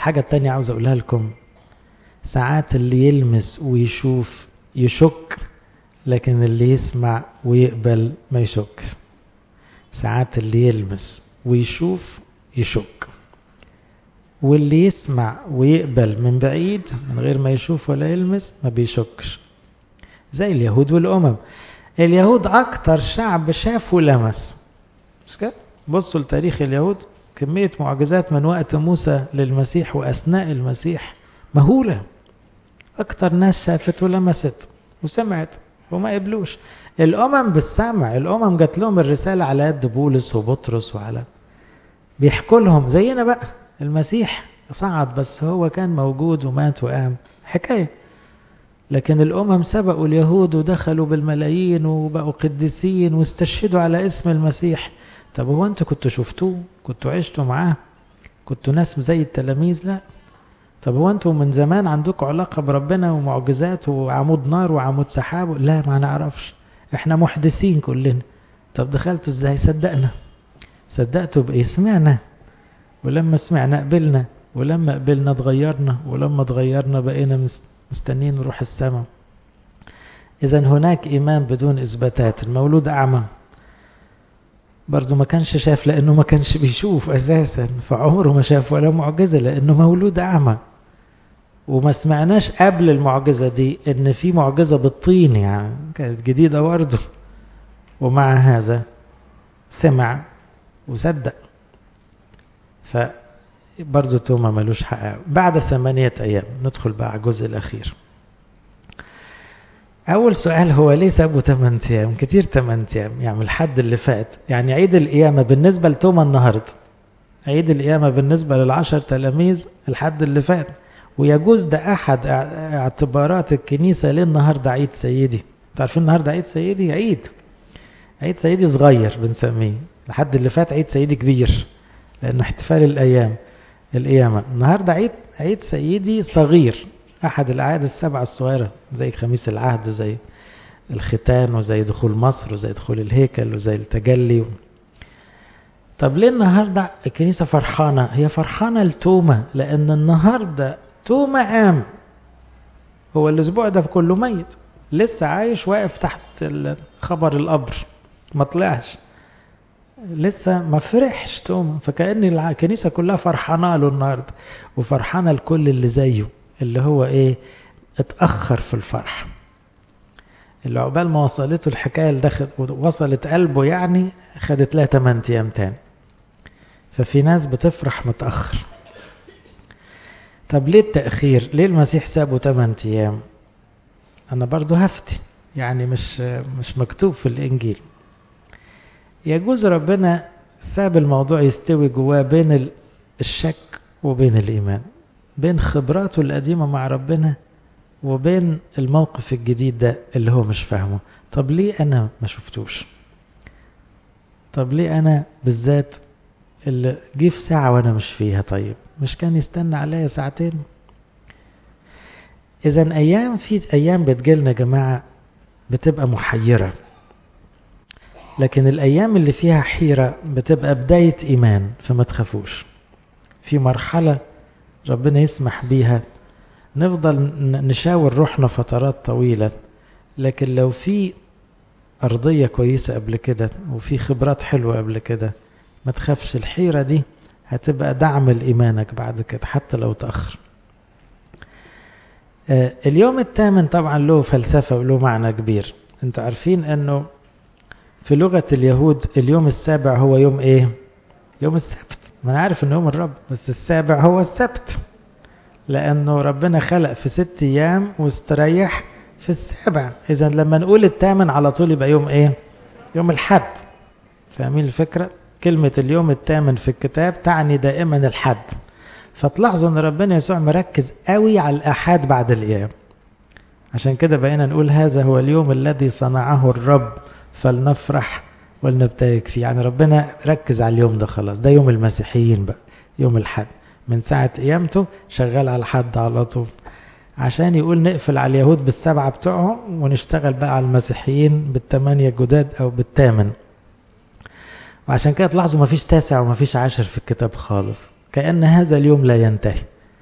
A: الحاجة التانية عاوز أقولها لكم ساعات اللي يلمس ويشوف يشك لكن اللي يسمع ويقبل ما يشك ساعات اللي يلمس ويشوف يشك واللي يسمع ويقبل من بعيد من غير ما يشوف ولا يلمس ما بيشكش زي اليهود والأمم اليهود أكتر شعب شاف ولمس مش كده؟ بصوا لتاريخ اليهود كمية معجزات من وقت موسى للمسيح وأثناء المسيح مهولة أكتر ناس شافت ولمست وسمعت وما قبلوش الأمم بالسمع الأمم جات لهم الرسالة على يد بولس وبطرس وعلى بيحكوا لهم زينا بقى المسيح صعد بس هو كان موجود ومات وقام حكاية لكن الأمم سبقوا اليهود ودخلوا بالملايين وبقوا قديسين واستشهدوا على اسم المسيح طب هو انتوا كنتوا شفتوه كنتوا عشتوا معاه كنتوا ناس زي التلاميذ لا طب هو انتوا من زمان عندكم علاقة بربنا ومعجزات وعمود نار وعمود سحاب لا ما نعرفش احنا محدثين كلنا طب دخلتوا ازاي صدقنا صدقتوا بايه سمعنا ولما سمعنا قبلنا ولما قبلنا اتغيرنا ولما اتغيرنا بقينا مستنين نروح السماء اذا هناك ايمان بدون اثباتات المولود اعمى برضه ما كانش شاف لانه ما كانش بيشوف اساسا فعمره ما شاف ولا معجزه لانه مولود اعمى وما سمعناش قبل المعجزه دي ان في معجزه بالطين يعني كانت جديده برضه ومع هذا سمع وصدق فبرضه توما ملوش حق بعد ثمانية أيام ندخل بقى على الجزء الأخير أول سؤال هو ليه سابوا 8 أيام؟ كتير 8 أيام يعني الحد اللي فات يعني عيد القيامة بالنسبة لتوما النهاردة عيد القيامة بالنسبة للعشر تلاميذ الحد اللي فات ويجوز ده أحد اعتبارات الكنيسة ليه النهاردة عيد سيدي تعرفين النهاردة عيد سيدي عيد عيد سيدي صغير بنسميه الحد اللي فات عيد سيدي كبير لأنه احتفال الأيام القيامة النهاردة عيد عيد سيدي صغير أحد الأعياد السبعة الصغيرة زي خميس العهد وزي الختان وزي دخول مصر وزي دخول الهيكل وزي التجلي طب ليه النهاردة الكنيسة فرحانة هي فرحانة لتوما لأن النهاردة توما قام هو الأسبوع ده كله ميت لسه عايش واقف تحت خبر القبر ما طلعش لسه ما فرحش توما فكأن الكنيسة كلها فرحانة له النهاردة وفرحانة لكل اللي زيه اللي هو ايه اتأخر في الفرح اللي عقبال ما وصلته الحكاية اللي دخل وصلت قلبه يعني خدت لها 8 أيام تاني ففي ناس بتفرح متأخر طب ليه التأخير؟ ليه المسيح سابه 8 أيام؟ أنا برضو هفتي يعني مش مش مكتوب في الإنجيل يجوز ربنا ساب الموضوع يستوي جواه بين الشك وبين الإيمان بين خبراته القديمة مع ربنا وبين الموقف الجديد ده اللي هو مش فاهمه طب ليه أنا ما شفتوش طب ليه أنا بالذات اللي جه في ساعة وأنا مش فيها طيب مش كان يستنى عليا ساعتين إذا أيام في أيام بتجيلنا يا جماعة بتبقى محيرة لكن الأيام اللي فيها حيرة بتبقى بداية إيمان فما تخافوش في مرحلة ربنا يسمح بيها نفضل نشاور روحنا فترات طويلة لكن لو في أرضية كويسة قبل كده وفي خبرات حلوة قبل كده ما تخافش الحيرة دي هتبقى دعم لإيمانك بعد كده حتى لو تأخر آه اليوم الثامن طبعا له فلسفة وله معنى كبير انتوا عارفين انه في لغة اليهود اليوم السابع هو يوم ايه يوم السبت ما انا عارف انه يوم الرب بس السابع هو السبت لانه ربنا خلق في ست ايام واستريح في السابع اذا لما نقول الثامن على طول يبقى يوم ايه يوم الحد فاهمين الفكرة كلمة اليوم الثامن في الكتاب تعني دائما الحد فتلاحظوا ان ربنا يسوع مركز قوي على الاحاد بعد القيام عشان كده بقينا نقول هذا هو اليوم الذي صنعه الرب فلنفرح ولنبتهج فيه يعني ربنا ركز على اليوم ده خلاص ده يوم المسيحيين بقى يوم الحد من ساعة قيامته شغال على الحد على طول عشان يقول نقفل على اليهود بالسبعة بتوعهم ونشتغل بقى على المسيحيين بالثمانية الجداد أو بالثامن وعشان كده تلاحظوا مفيش تاسع ومفيش عاشر في الكتاب خالص كأن هذا اليوم لا ينتهي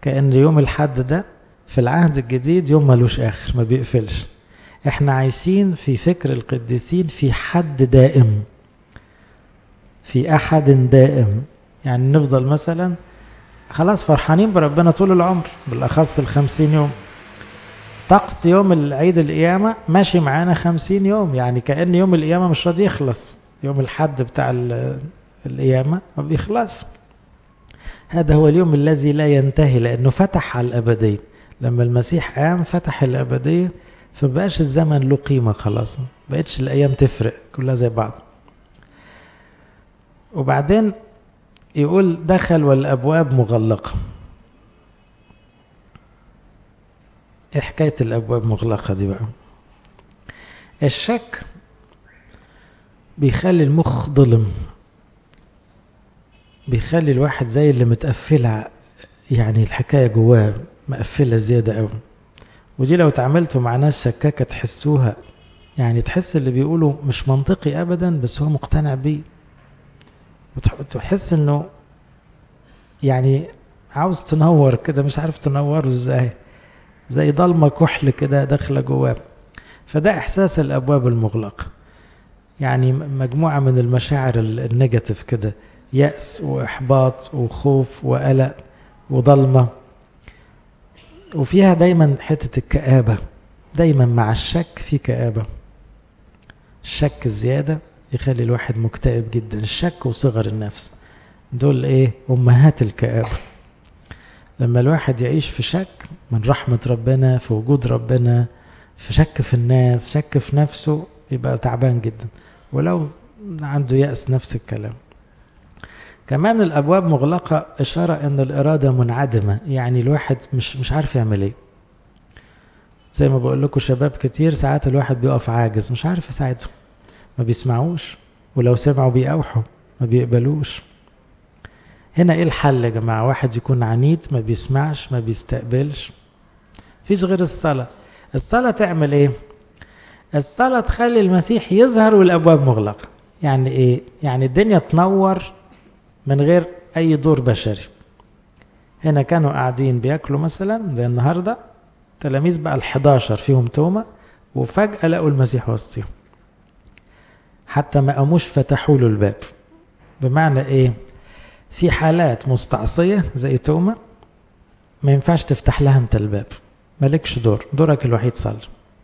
A: كأن يوم الحد ده في العهد الجديد يوم ملوش آخر ما بيقفلش احنا عايشين في فكر القديسين في حد دائم في أحد دائم يعني نفضل مثلا خلاص فرحانين بربنا طول العمر بالأخص الخمسين يوم طقس يوم العيد القيامة ماشي معانا خمسين يوم يعني كأن يوم القيامة مش راضي يخلص يوم الحد بتاع القيامة ما بيخلص هذا هو اليوم الذي لا ينتهي لأنه فتح على الأبدية لما المسيح قام فتح الأبدية فبقاش الزمن له قيمة خلاص بقتش الأيام تفرق كلها زي بعض وبعدين يقول دخل والأبواب مغلقة ايه حكاية الأبواب مغلقة دي بقى الشك بيخلي المخ ظلم بيخلي الواحد زي اللي متقفلة يعني الحكاية جواه مقفلة زيادة قوي ودي لو اتعاملتوا مع ناس شكاكة تحسوها يعني تحس اللي بيقوله مش منطقي أبدا بس هو مقتنع بيه وتحس انه يعني عاوز تنور كده مش عارف تنوره ازاي زي ضلمة كحل كده داخلة جواه فده إحساس الأبواب المغلقة يعني مجموعة من المشاعر النيجاتيف كده يأس وإحباط وخوف وقلق وضلمة وفيها دايما حتة الكآبة دايما مع الشك في كآبة الشك الزيادة يخلي الواحد مكتئب جدا الشك وصغر النفس دول ايه امهات الكآبة لما الواحد يعيش في شك من رحمة ربنا في وجود ربنا في شك في الناس شك في نفسه يبقى تعبان جدا ولو عنده يأس نفس الكلام كمان الابواب مغلقة اشارة ان الارادة منعدمة يعني الواحد مش مش عارف يعمل ايه زي ما بقول لكم شباب كتير ساعات الواحد بيقف عاجز مش عارف يساعدهم ما بيسمعوش ولو سمعوا بيقاوحوا ما بيقبلوش هنا ايه الحل يا جماعة واحد يكون عنيد ما بيسمعش ما بيستقبلش فيش غير الصلاة الصلاة تعمل ايه الصلاة تخلي المسيح يظهر والابواب مغلقة يعني ايه يعني الدنيا تنور من غير اي دور بشري هنا كانوا قاعدين بياكلوا مثلا زي النهارده تلاميذ بقى ال11 فيهم تومه وفجأة لقوا المسيح وسطهم حتى ما قاموش فتحوا له الباب بمعنى ايه في حالات مستعصية زي تومة ما ينفعش تفتح لها انت الباب مالكش دور دورك الوحيد صلي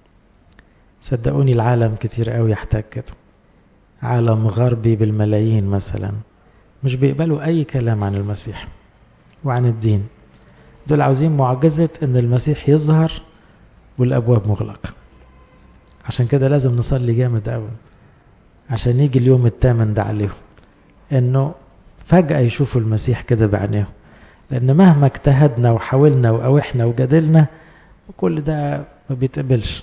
A: صدقوني العالم كتير قوي يحتاج كده عالم غربي بالملايين مثلا مش بيقبلوا اي كلام عن المسيح وعن الدين دول عاوزين معجزة ان المسيح يظهر والابواب مغلقة عشان كده لازم نصلي جامد قوي عشان يجي اليوم الثامن ده عليهم انه فجأة يشوفوا المسيح كده بعينيهم لأن مهما اجتهدنا وحاولنا وقاوحنا وجادلنا كل ده ما بيتقبلش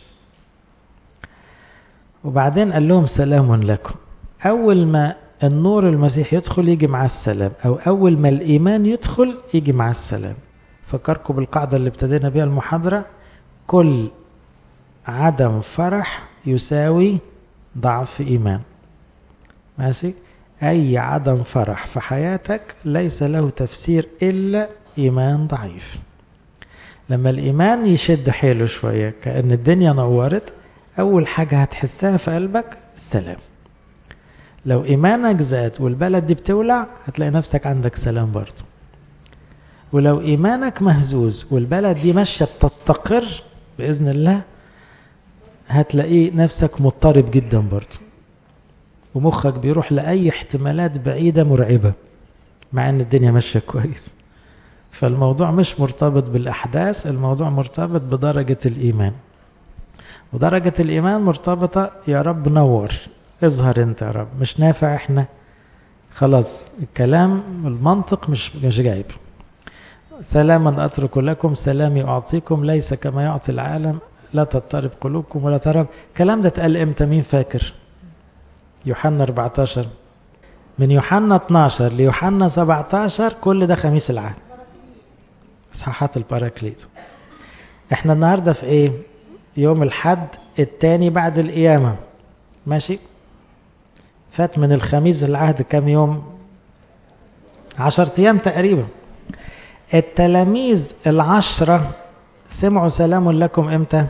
A: وبعدين قال لهم سلام لكم أول ما النور المسيح يدخل يجي مع السلام أو أول ما الإيمان يدخل يجي مع السلام فكركم بالقاعدة اللي ابتدينا بيها المحاضرة كل عدم فرح يساوي ضعف إيمان ماشي أي عدم فرح في حياتك ليس له تفسير إلا إيمان ضعيف لما الإيمان يشد حيله شوية كأن الدنيا نورت أول حاجة هتحسها في قلبك السلام لو إيمانك زاد والبلد دي بتولع هتلاقي نفسك عندك سلام برضه ولو إيمانك مهزوز والبلد دي ماشية بتستقر بإذن الله هتلاقي نفسك مضطرب جدا برضه ومخك بيروح لأي احتمالات بعيدة مرعبة مع أن الدنيا ماشية كويس فالموضوع مش مرتبط بالأحداث الموضوع مرتبط بدرجة الإيمان ودرجة الإيمان مرتبطة يا رب نور اظهر انت يا رب مش نافع احنا خلاص الكلام المنطق مش مش جايب سلاما اترك لكم سلامي اعطيكم ليس كما يعطي العالم لا تضطرب قلوبكم ولا ترب الكلام ده اتقال امتى مين فاكر يوحنا 14 من يوحنا 12 ليوحنا 17 كل ده خميس العهد اصحاحات الباراكليت احنا النهارده في ايه يوم الحد التاني بعد القيامه ماشي فات من الخميس العهد كام يوم عشرة ايام تقريبا التلاميذ العشرة سمعوا سلام لكم امتى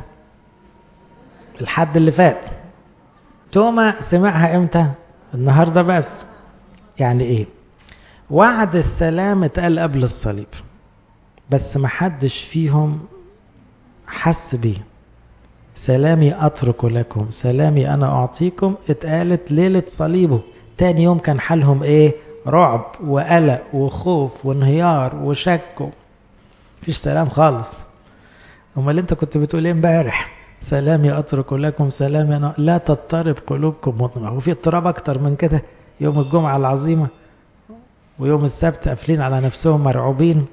A: الحد اللي فات توما سمعها امتى النهارده بس يعني ايه وعد السلام اتقال قبل الصليب بس ما حدش فيهم حس بيه سلامي اترك لكم سلامي انا اعطيكم اتقالت ليله صليبه تاني يوم كان حالهم ايه رعب وقلق وخوف وانهيار وشك مفيش سلام خالص امال انت كنت بتقول ايه امبارح سلامي اترك لكم سلامي أنا لا تضطرب قلوبكم مطمئنه وفي اضطراب اكتر من كده يوم الجمعه العظيمه ويوم السبت قافلين على نفسهم مرعوبين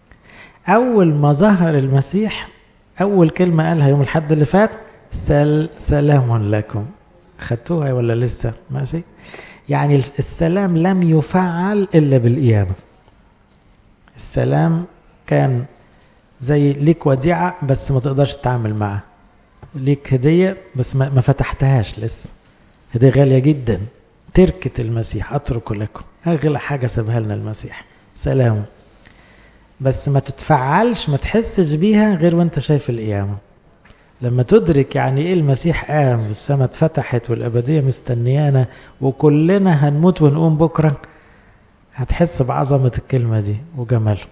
A: اول ما ظهر المسيح اول كلمه قالها يوم الحد اللي فات سل سلام لكم خدتوها ولا لسه ماشي يعني السلام لم يفعل الا بالقيامه السلام كان زي ليك وديعه بس ما تقدرش تتعامل معها ليك هديه بس ما, ما فتحتهاش لسه هديه غاليه جدا تركه المسيح اترك لكم اغلى حاجه سابها لنا المسيح سلام بس ما تتفعلش ما تحسش بيها غير وانت شايف القيامه لما تدرك يعني ايه المسيح قام والسماء اتفتحت والابديه مستنيانا وكلنا هنموت ونقوم بكره هتحس بعظمه الكلمه دي وجمالها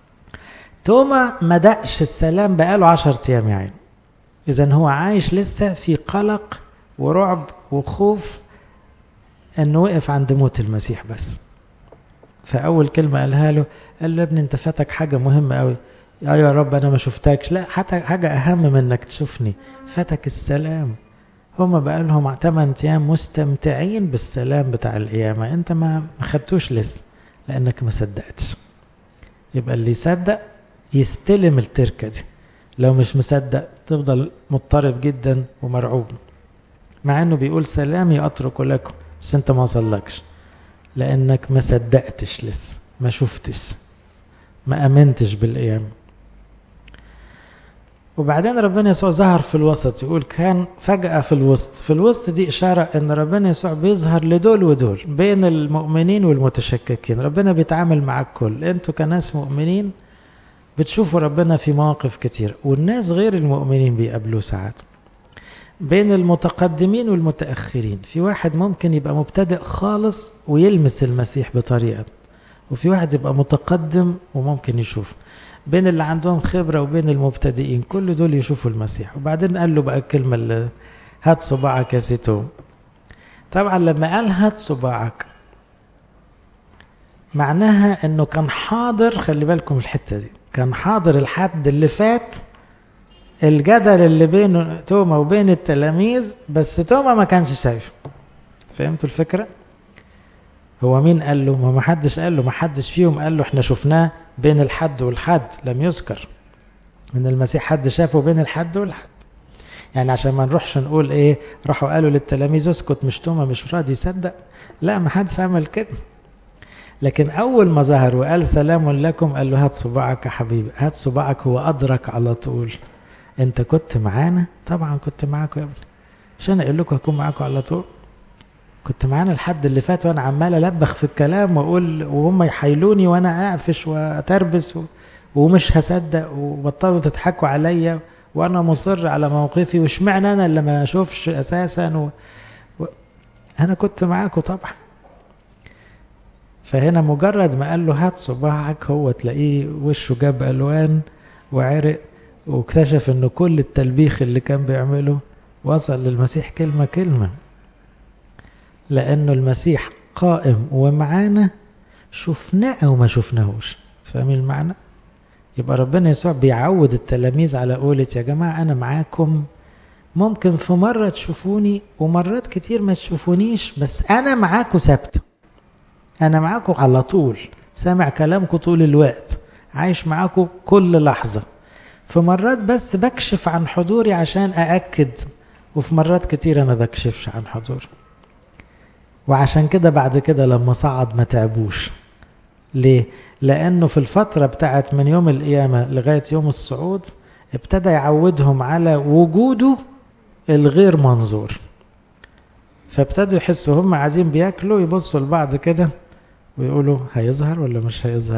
A: توما ما دقش السلام بقاله عشر ايام يعني اذا هو عايش لسه في قلق ورعب وخوف انه وقف عند موت المسيح بس فاول كلمه قالها له قال له يا ابني انت فاتك حاجه مهمه قوي يا يا رب انا ما شفتكش لا حتى حاجه اهم من انك تشوفني فاتك السلام هما بقى لهم 8 ايام مستمتعين بالسلام بتاع القيامه انت ما ما خدتوش لسه لانك ما صدقتش يبقى اللي يصدق يستلم التركه دي لو مش مصدق تفضل مضطرب جدا ومرعوب مع انه بيقول سلامي اترك لكم بس انت ما وصلكش لانك ما صدقتش لسه ما شفتش ما امنتش بالقيامه وبعدين ربنا يسوع ظهر في الوسط يقول كان فجأة في الوسط في الوسط دي إشارة أن ربنا يسوع بيظهر لدول ودول بين المؤمنين والمتشككين ربنا بيتعامل مع الكل أنتوا كناس مؤمنين بتشوفوا ربنا في مواقف كتير والناس غير المؤمنين بيقابلوه ساعات بين المتقدمين والمتأخرين في واحد ممكن يبقى مبتدئ خالص ويلمس المسيح بطريقة وفي واحد يبقى متقدم وممكن يشوف بين اللي عندهم خبرة وبين المبتدئين كل دول يشوفوا المسيح وبعدين قال له بقى الكلمة اللي هات صباعك يا سيتو طبعا لما قال هات صباعك معناها انه كان حاضر خلي بالكم الحتة دي كان حاضر الحد اللي فات الجدل اللي بين توما وبين التلاميذ بس توما ما كانش شايفه فهمتوا الفكره هو مين قال له ما حدش قال له ما حدش فيهم قال له احنا شفناه بين الحد والحد لم يذكر ان المسيح حد شافه بين الحد والحد يعني عشان ما نروحش نقول ايه راحوا قالوا للتلاميذ اسكت مش توما مش راضي يصدق لا ما حدش عمل كده لكن اول ما ظهر وقال سلام لكم قال له هات صباعك يا حبيبي هات صباعك هو ادرك على طول انت كنت معانا طبعا كنت معاكم يا ابني عشان اقول لكم هكون معاكم على طول كنت معانا الحد اللي فات وانا عمال البخ في الكلام واقول وهم يحايلوني وانا اقفش واتربس و... ومش هصدق وبطلوا تضحكوا عليا وانا مصر على موقفي واشمعنى انا اللي ما اشوفش اساسا و... و... انا كنت معاكم طبعا فهنا مجرد ما قال له هات صباعك هو تلاقيه وشه جاب الوان وعرق واكتشف ان كل التلبيخ اللي كان بيعمله وصل للمسيح كلمه كلمه لانه المسيح قائم ومعانا شفناه او ما شفناهوش فاهمين المعنى يبقى ربنا يسوع بيعود التلاميذ على قولة يا جماعة أنا معاكم ممكن في مرة تشوفوني ومرات كتير ما تشوفونيش بس أنا معاكم ثابتة أنا معاكم على طول سامع كلامكم طول الوقت عايش معاكم كل لحظة في مرات بس بكشف عن حضوري عشان أأكد وفي مرات كتيرة ما بكشفش عن حضوري وعشان كده بعد كده لما صعد ما تعبوش ليه؟ لأنه في الفترة بتاعت من يوم القيامة لغاية يوم الصعود ابتدى يعودهم على وجوده الغير منظور فابتدوا يحسوا هم عايزين بياكلوا يبصوا لبعض كده ويقولوا هيظهر ولا مش هيظهر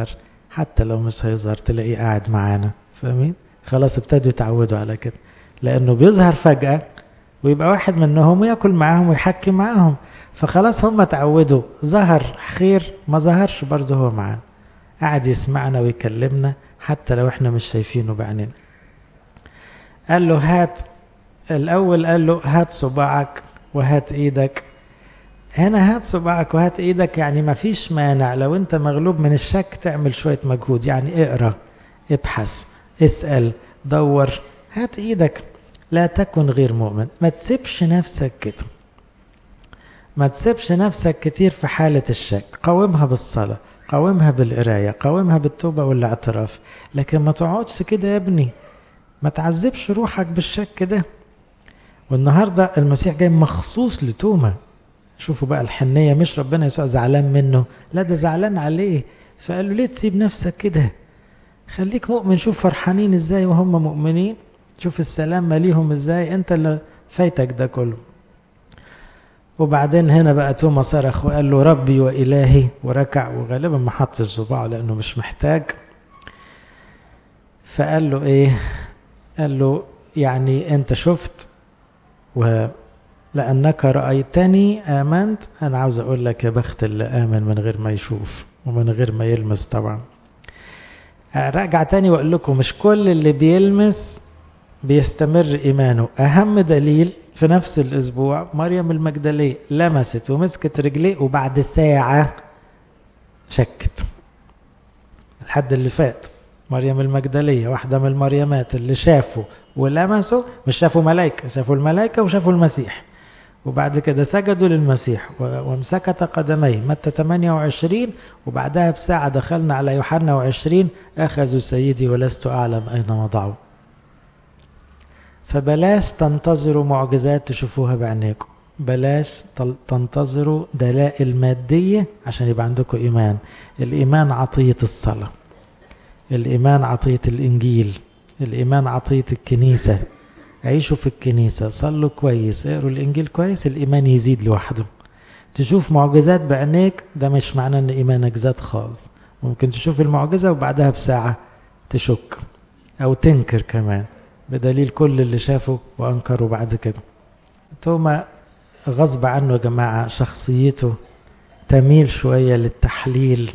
A: حتى لو مش هيظهر تلاقيه قاعد معانا فاهمين خلاص ابتدوا يتعودوا على كده لانه بيظهر فجأة ويبقى واحد منهم وياكل معاهم ويحكي معاهم فخلاص هم اتعودوا ظهر خير ما ظهرش برضه هو معانا قاعد يسمعنا ويكلمنا حتى لو احنا مش شايفينه بعيننا قال له هات الاول قال له هات صباعك وهات ايدك هنا هات صباعك وهات ايدك يعني ما فيش مانع لو انت مغلوب من الشك تعمل شوية مجهود يعني اقرا ابحث اسأل دور هات ايدك لا تكن غير مؤمن ما تسيبش نفسك كده ما تسيبش نفسك كتير في حالة الشك قاومها بالصلاة قاومها بالقراية قاومها بالتوبة والاعتراف لكن ما تقعدش كده يا ابني ما تعذبش روحك بالشك ده والنهاردة المسيح جاي مخصوص لتوما شوفوا بقى الحنية مش ربنا يسوع زعلان منه لا ده زعلان عليه فقال له ليه تسيب نفسك كده خليك مؤمن شوف فرحانين ازاي وهم مؤمنين شوف السلام ماليهم ازاي انت اللي فايتك ده كله وبعدين هنا بقى توما صرخ وقال له ربي وإلهي وركع وغالبا ما حطش صباعه لأنه مش محتاج فقال له إيه قال له يعني أنت شفت ولأنك رأيتني آمنت أنا عاوز أقول لك يا بخت اللي آمن من غير ما يشوف ومن غير ما يلمس طبعا راجع تاني وأقول لكم مش كل اللي بيلمس بيستمر إيمانه أهم دليل في نفس الأسبوع مريم المجدلية لمست ومسكت رجليه وبعد ساعة شكت الحد اللي فات مريم المجدلية واحدة من المريمات اللي شافوا ولمسوا مش شافوا ملائكة شافوا الملائكة وشافوا المسيح وبعد كده سجدوا للمسيح وامسكت قدميه متى 28 وبعدها بساعة دخلنا على يوحنا وعشرين أخذوا سيدي ولست أعلم أين وضعوا فبلاش تنتظروا معجزات تشوفوها بعينيكم بلاش تنتظروا دلائل مادية عشان يبقى عندكم إيمان الإيمان عطية الصلاة الإيمان عطية الإنجيل الإيمان عطية الكنيسة عيشوا في الكنيسة صلوا كويس اقروا الإنجيل كويس الإيمان يزيد لوحده تشوف معجزات بعينيك ده مش معناه ان ايمانك زاد خالص ممكن تشوف المعجزة وبعدها بساعة تشك او تنكر كمان بدليل كل اللي شافه وانكروا بعد كده توما غصب عنه يا جماعة شخصيته تميل شوية للتحليل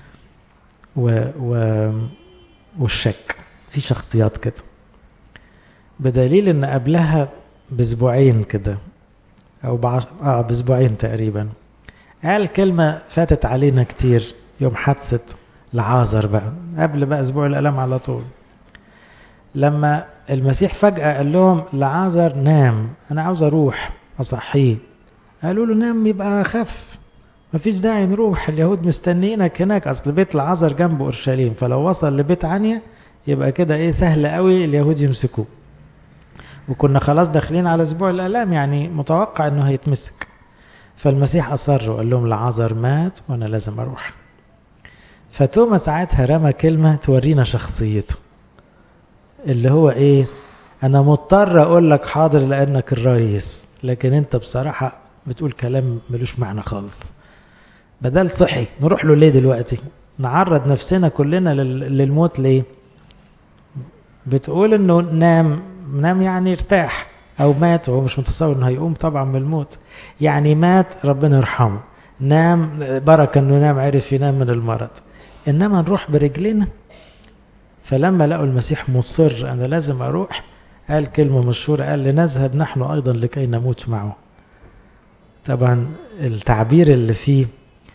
A: و... و... والشك في شخصيات كده بدليل ان قبلها باسبوعين كده او بعش... اه باسبوعين تقريبا قال كلمة فاتت علينا كتير يوم حادثة لعازر بقى قبل بقى اسبوع الالام على طول لما المسيح فجأة قال لهم لعازر نام انا عاوز اروح اصحيه قالوا له نام يبقى خف مفيش داعي نروح اليهود مستنيينك هناك اصل بيت لعازر جنب اورشليم فلو وصل لبيت عنيا يبقى كده ايه سهل قوي اليهود يمسكوه وكنا خلاص داخلين على اسبوع الالام يعني متوقع انه هيتمسك فالمسيح اصر وقال لهم لعازر مات وانا لازم اروح فتوما ساعتها رمى كلمه تورينا شخصيته اللي هو ايه انا مضطر اقول لك حاضر لانك الرئيس لكن انت بصراحه بتقول كلام ملوش معنى خالص بدل صحي نروح له ليه دلوقتي نعرض نفسنا كلنا للموت ليه بتقول انه نام نام يعني ارتاح او مات وهو مش متصور انه هيقوم طبعا من الموت يعني مات ربنا يرحمه نام بركه انه نام عرف ينام من المرض انما نروح برجلنا فلما لقوا المسيح مصر انا لازم اروح قال كلمه مشهوره قال لنذهب نحن ايضا لكي نموت معه طبعا التعبير اللي فيه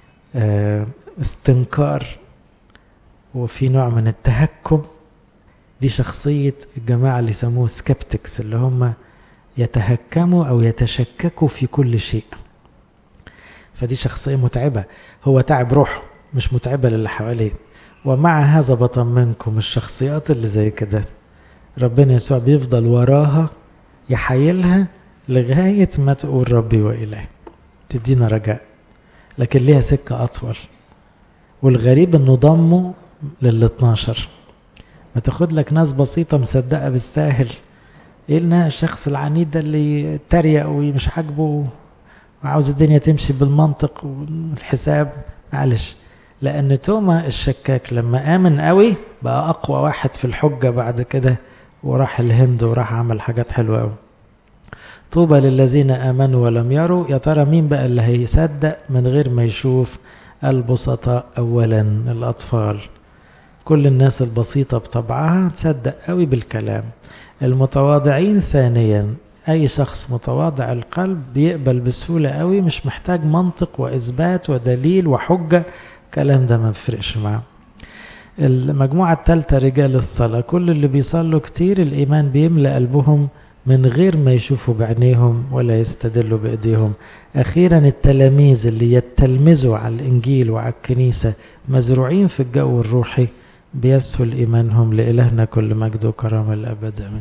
A: استنكار وفي نوع من التهكم دي شخصية الجماعة اللي يسموه سكبتكس اللي هم يتهكموا أو يتشككوا في كل شيء فدي شخصية متعبة هو تعب روحه مش متعبة للي حواليه ومع هذا بطمنكم الشخصيات اللي زي كده ربنا يسوع بيفضل وراها يحايلها لغاية ما تقول ربي وإله تدينا رجاء لكن ليها سكة أطول والغريب إنه ضمه لل 12 ما تاخد لك ناس بسيطة مصدقة بالساهل ايه الشخص العنيد ده اللي يتريق ومش عاجبه وعاوز الدنيا تمشي بالمنطق والحساب معلش لأن توما الشكاك لما آمن قوي بقى أقوى واحد في الحجة بعد كده وراح الهند وراح عمل حاجات حلوة قوي طوبى للذين آمنوا ولم يروا يا ترى مين بقى اللي هيصدق من غير ما يشوف البسطاء أولا الأطفال كل الناس البسيطة بطبعها تصدق قوي بالكلام المتواضعين ثانيا أي شخص متواضع القلب بيقبل بسهولة قوي مش محتاج منطق وإثبات ودليل وحجة الكلام ده ما بيفرقش معاه المجموعة الثالثة رجال الصلاة كل اللي بيصلوا كتير الإيمان بيملأ قلبهم من غير ما يشوفوا بعينيهم ولا يستدلوا بإيديهم أخيرا التلاميذ اللي يتلمذوا على الإنجيل وعلى الكنيسة مزروعين في الجو الروحي بيسهل إيمانهم لإلهنا كل مجد وكرامة الأبد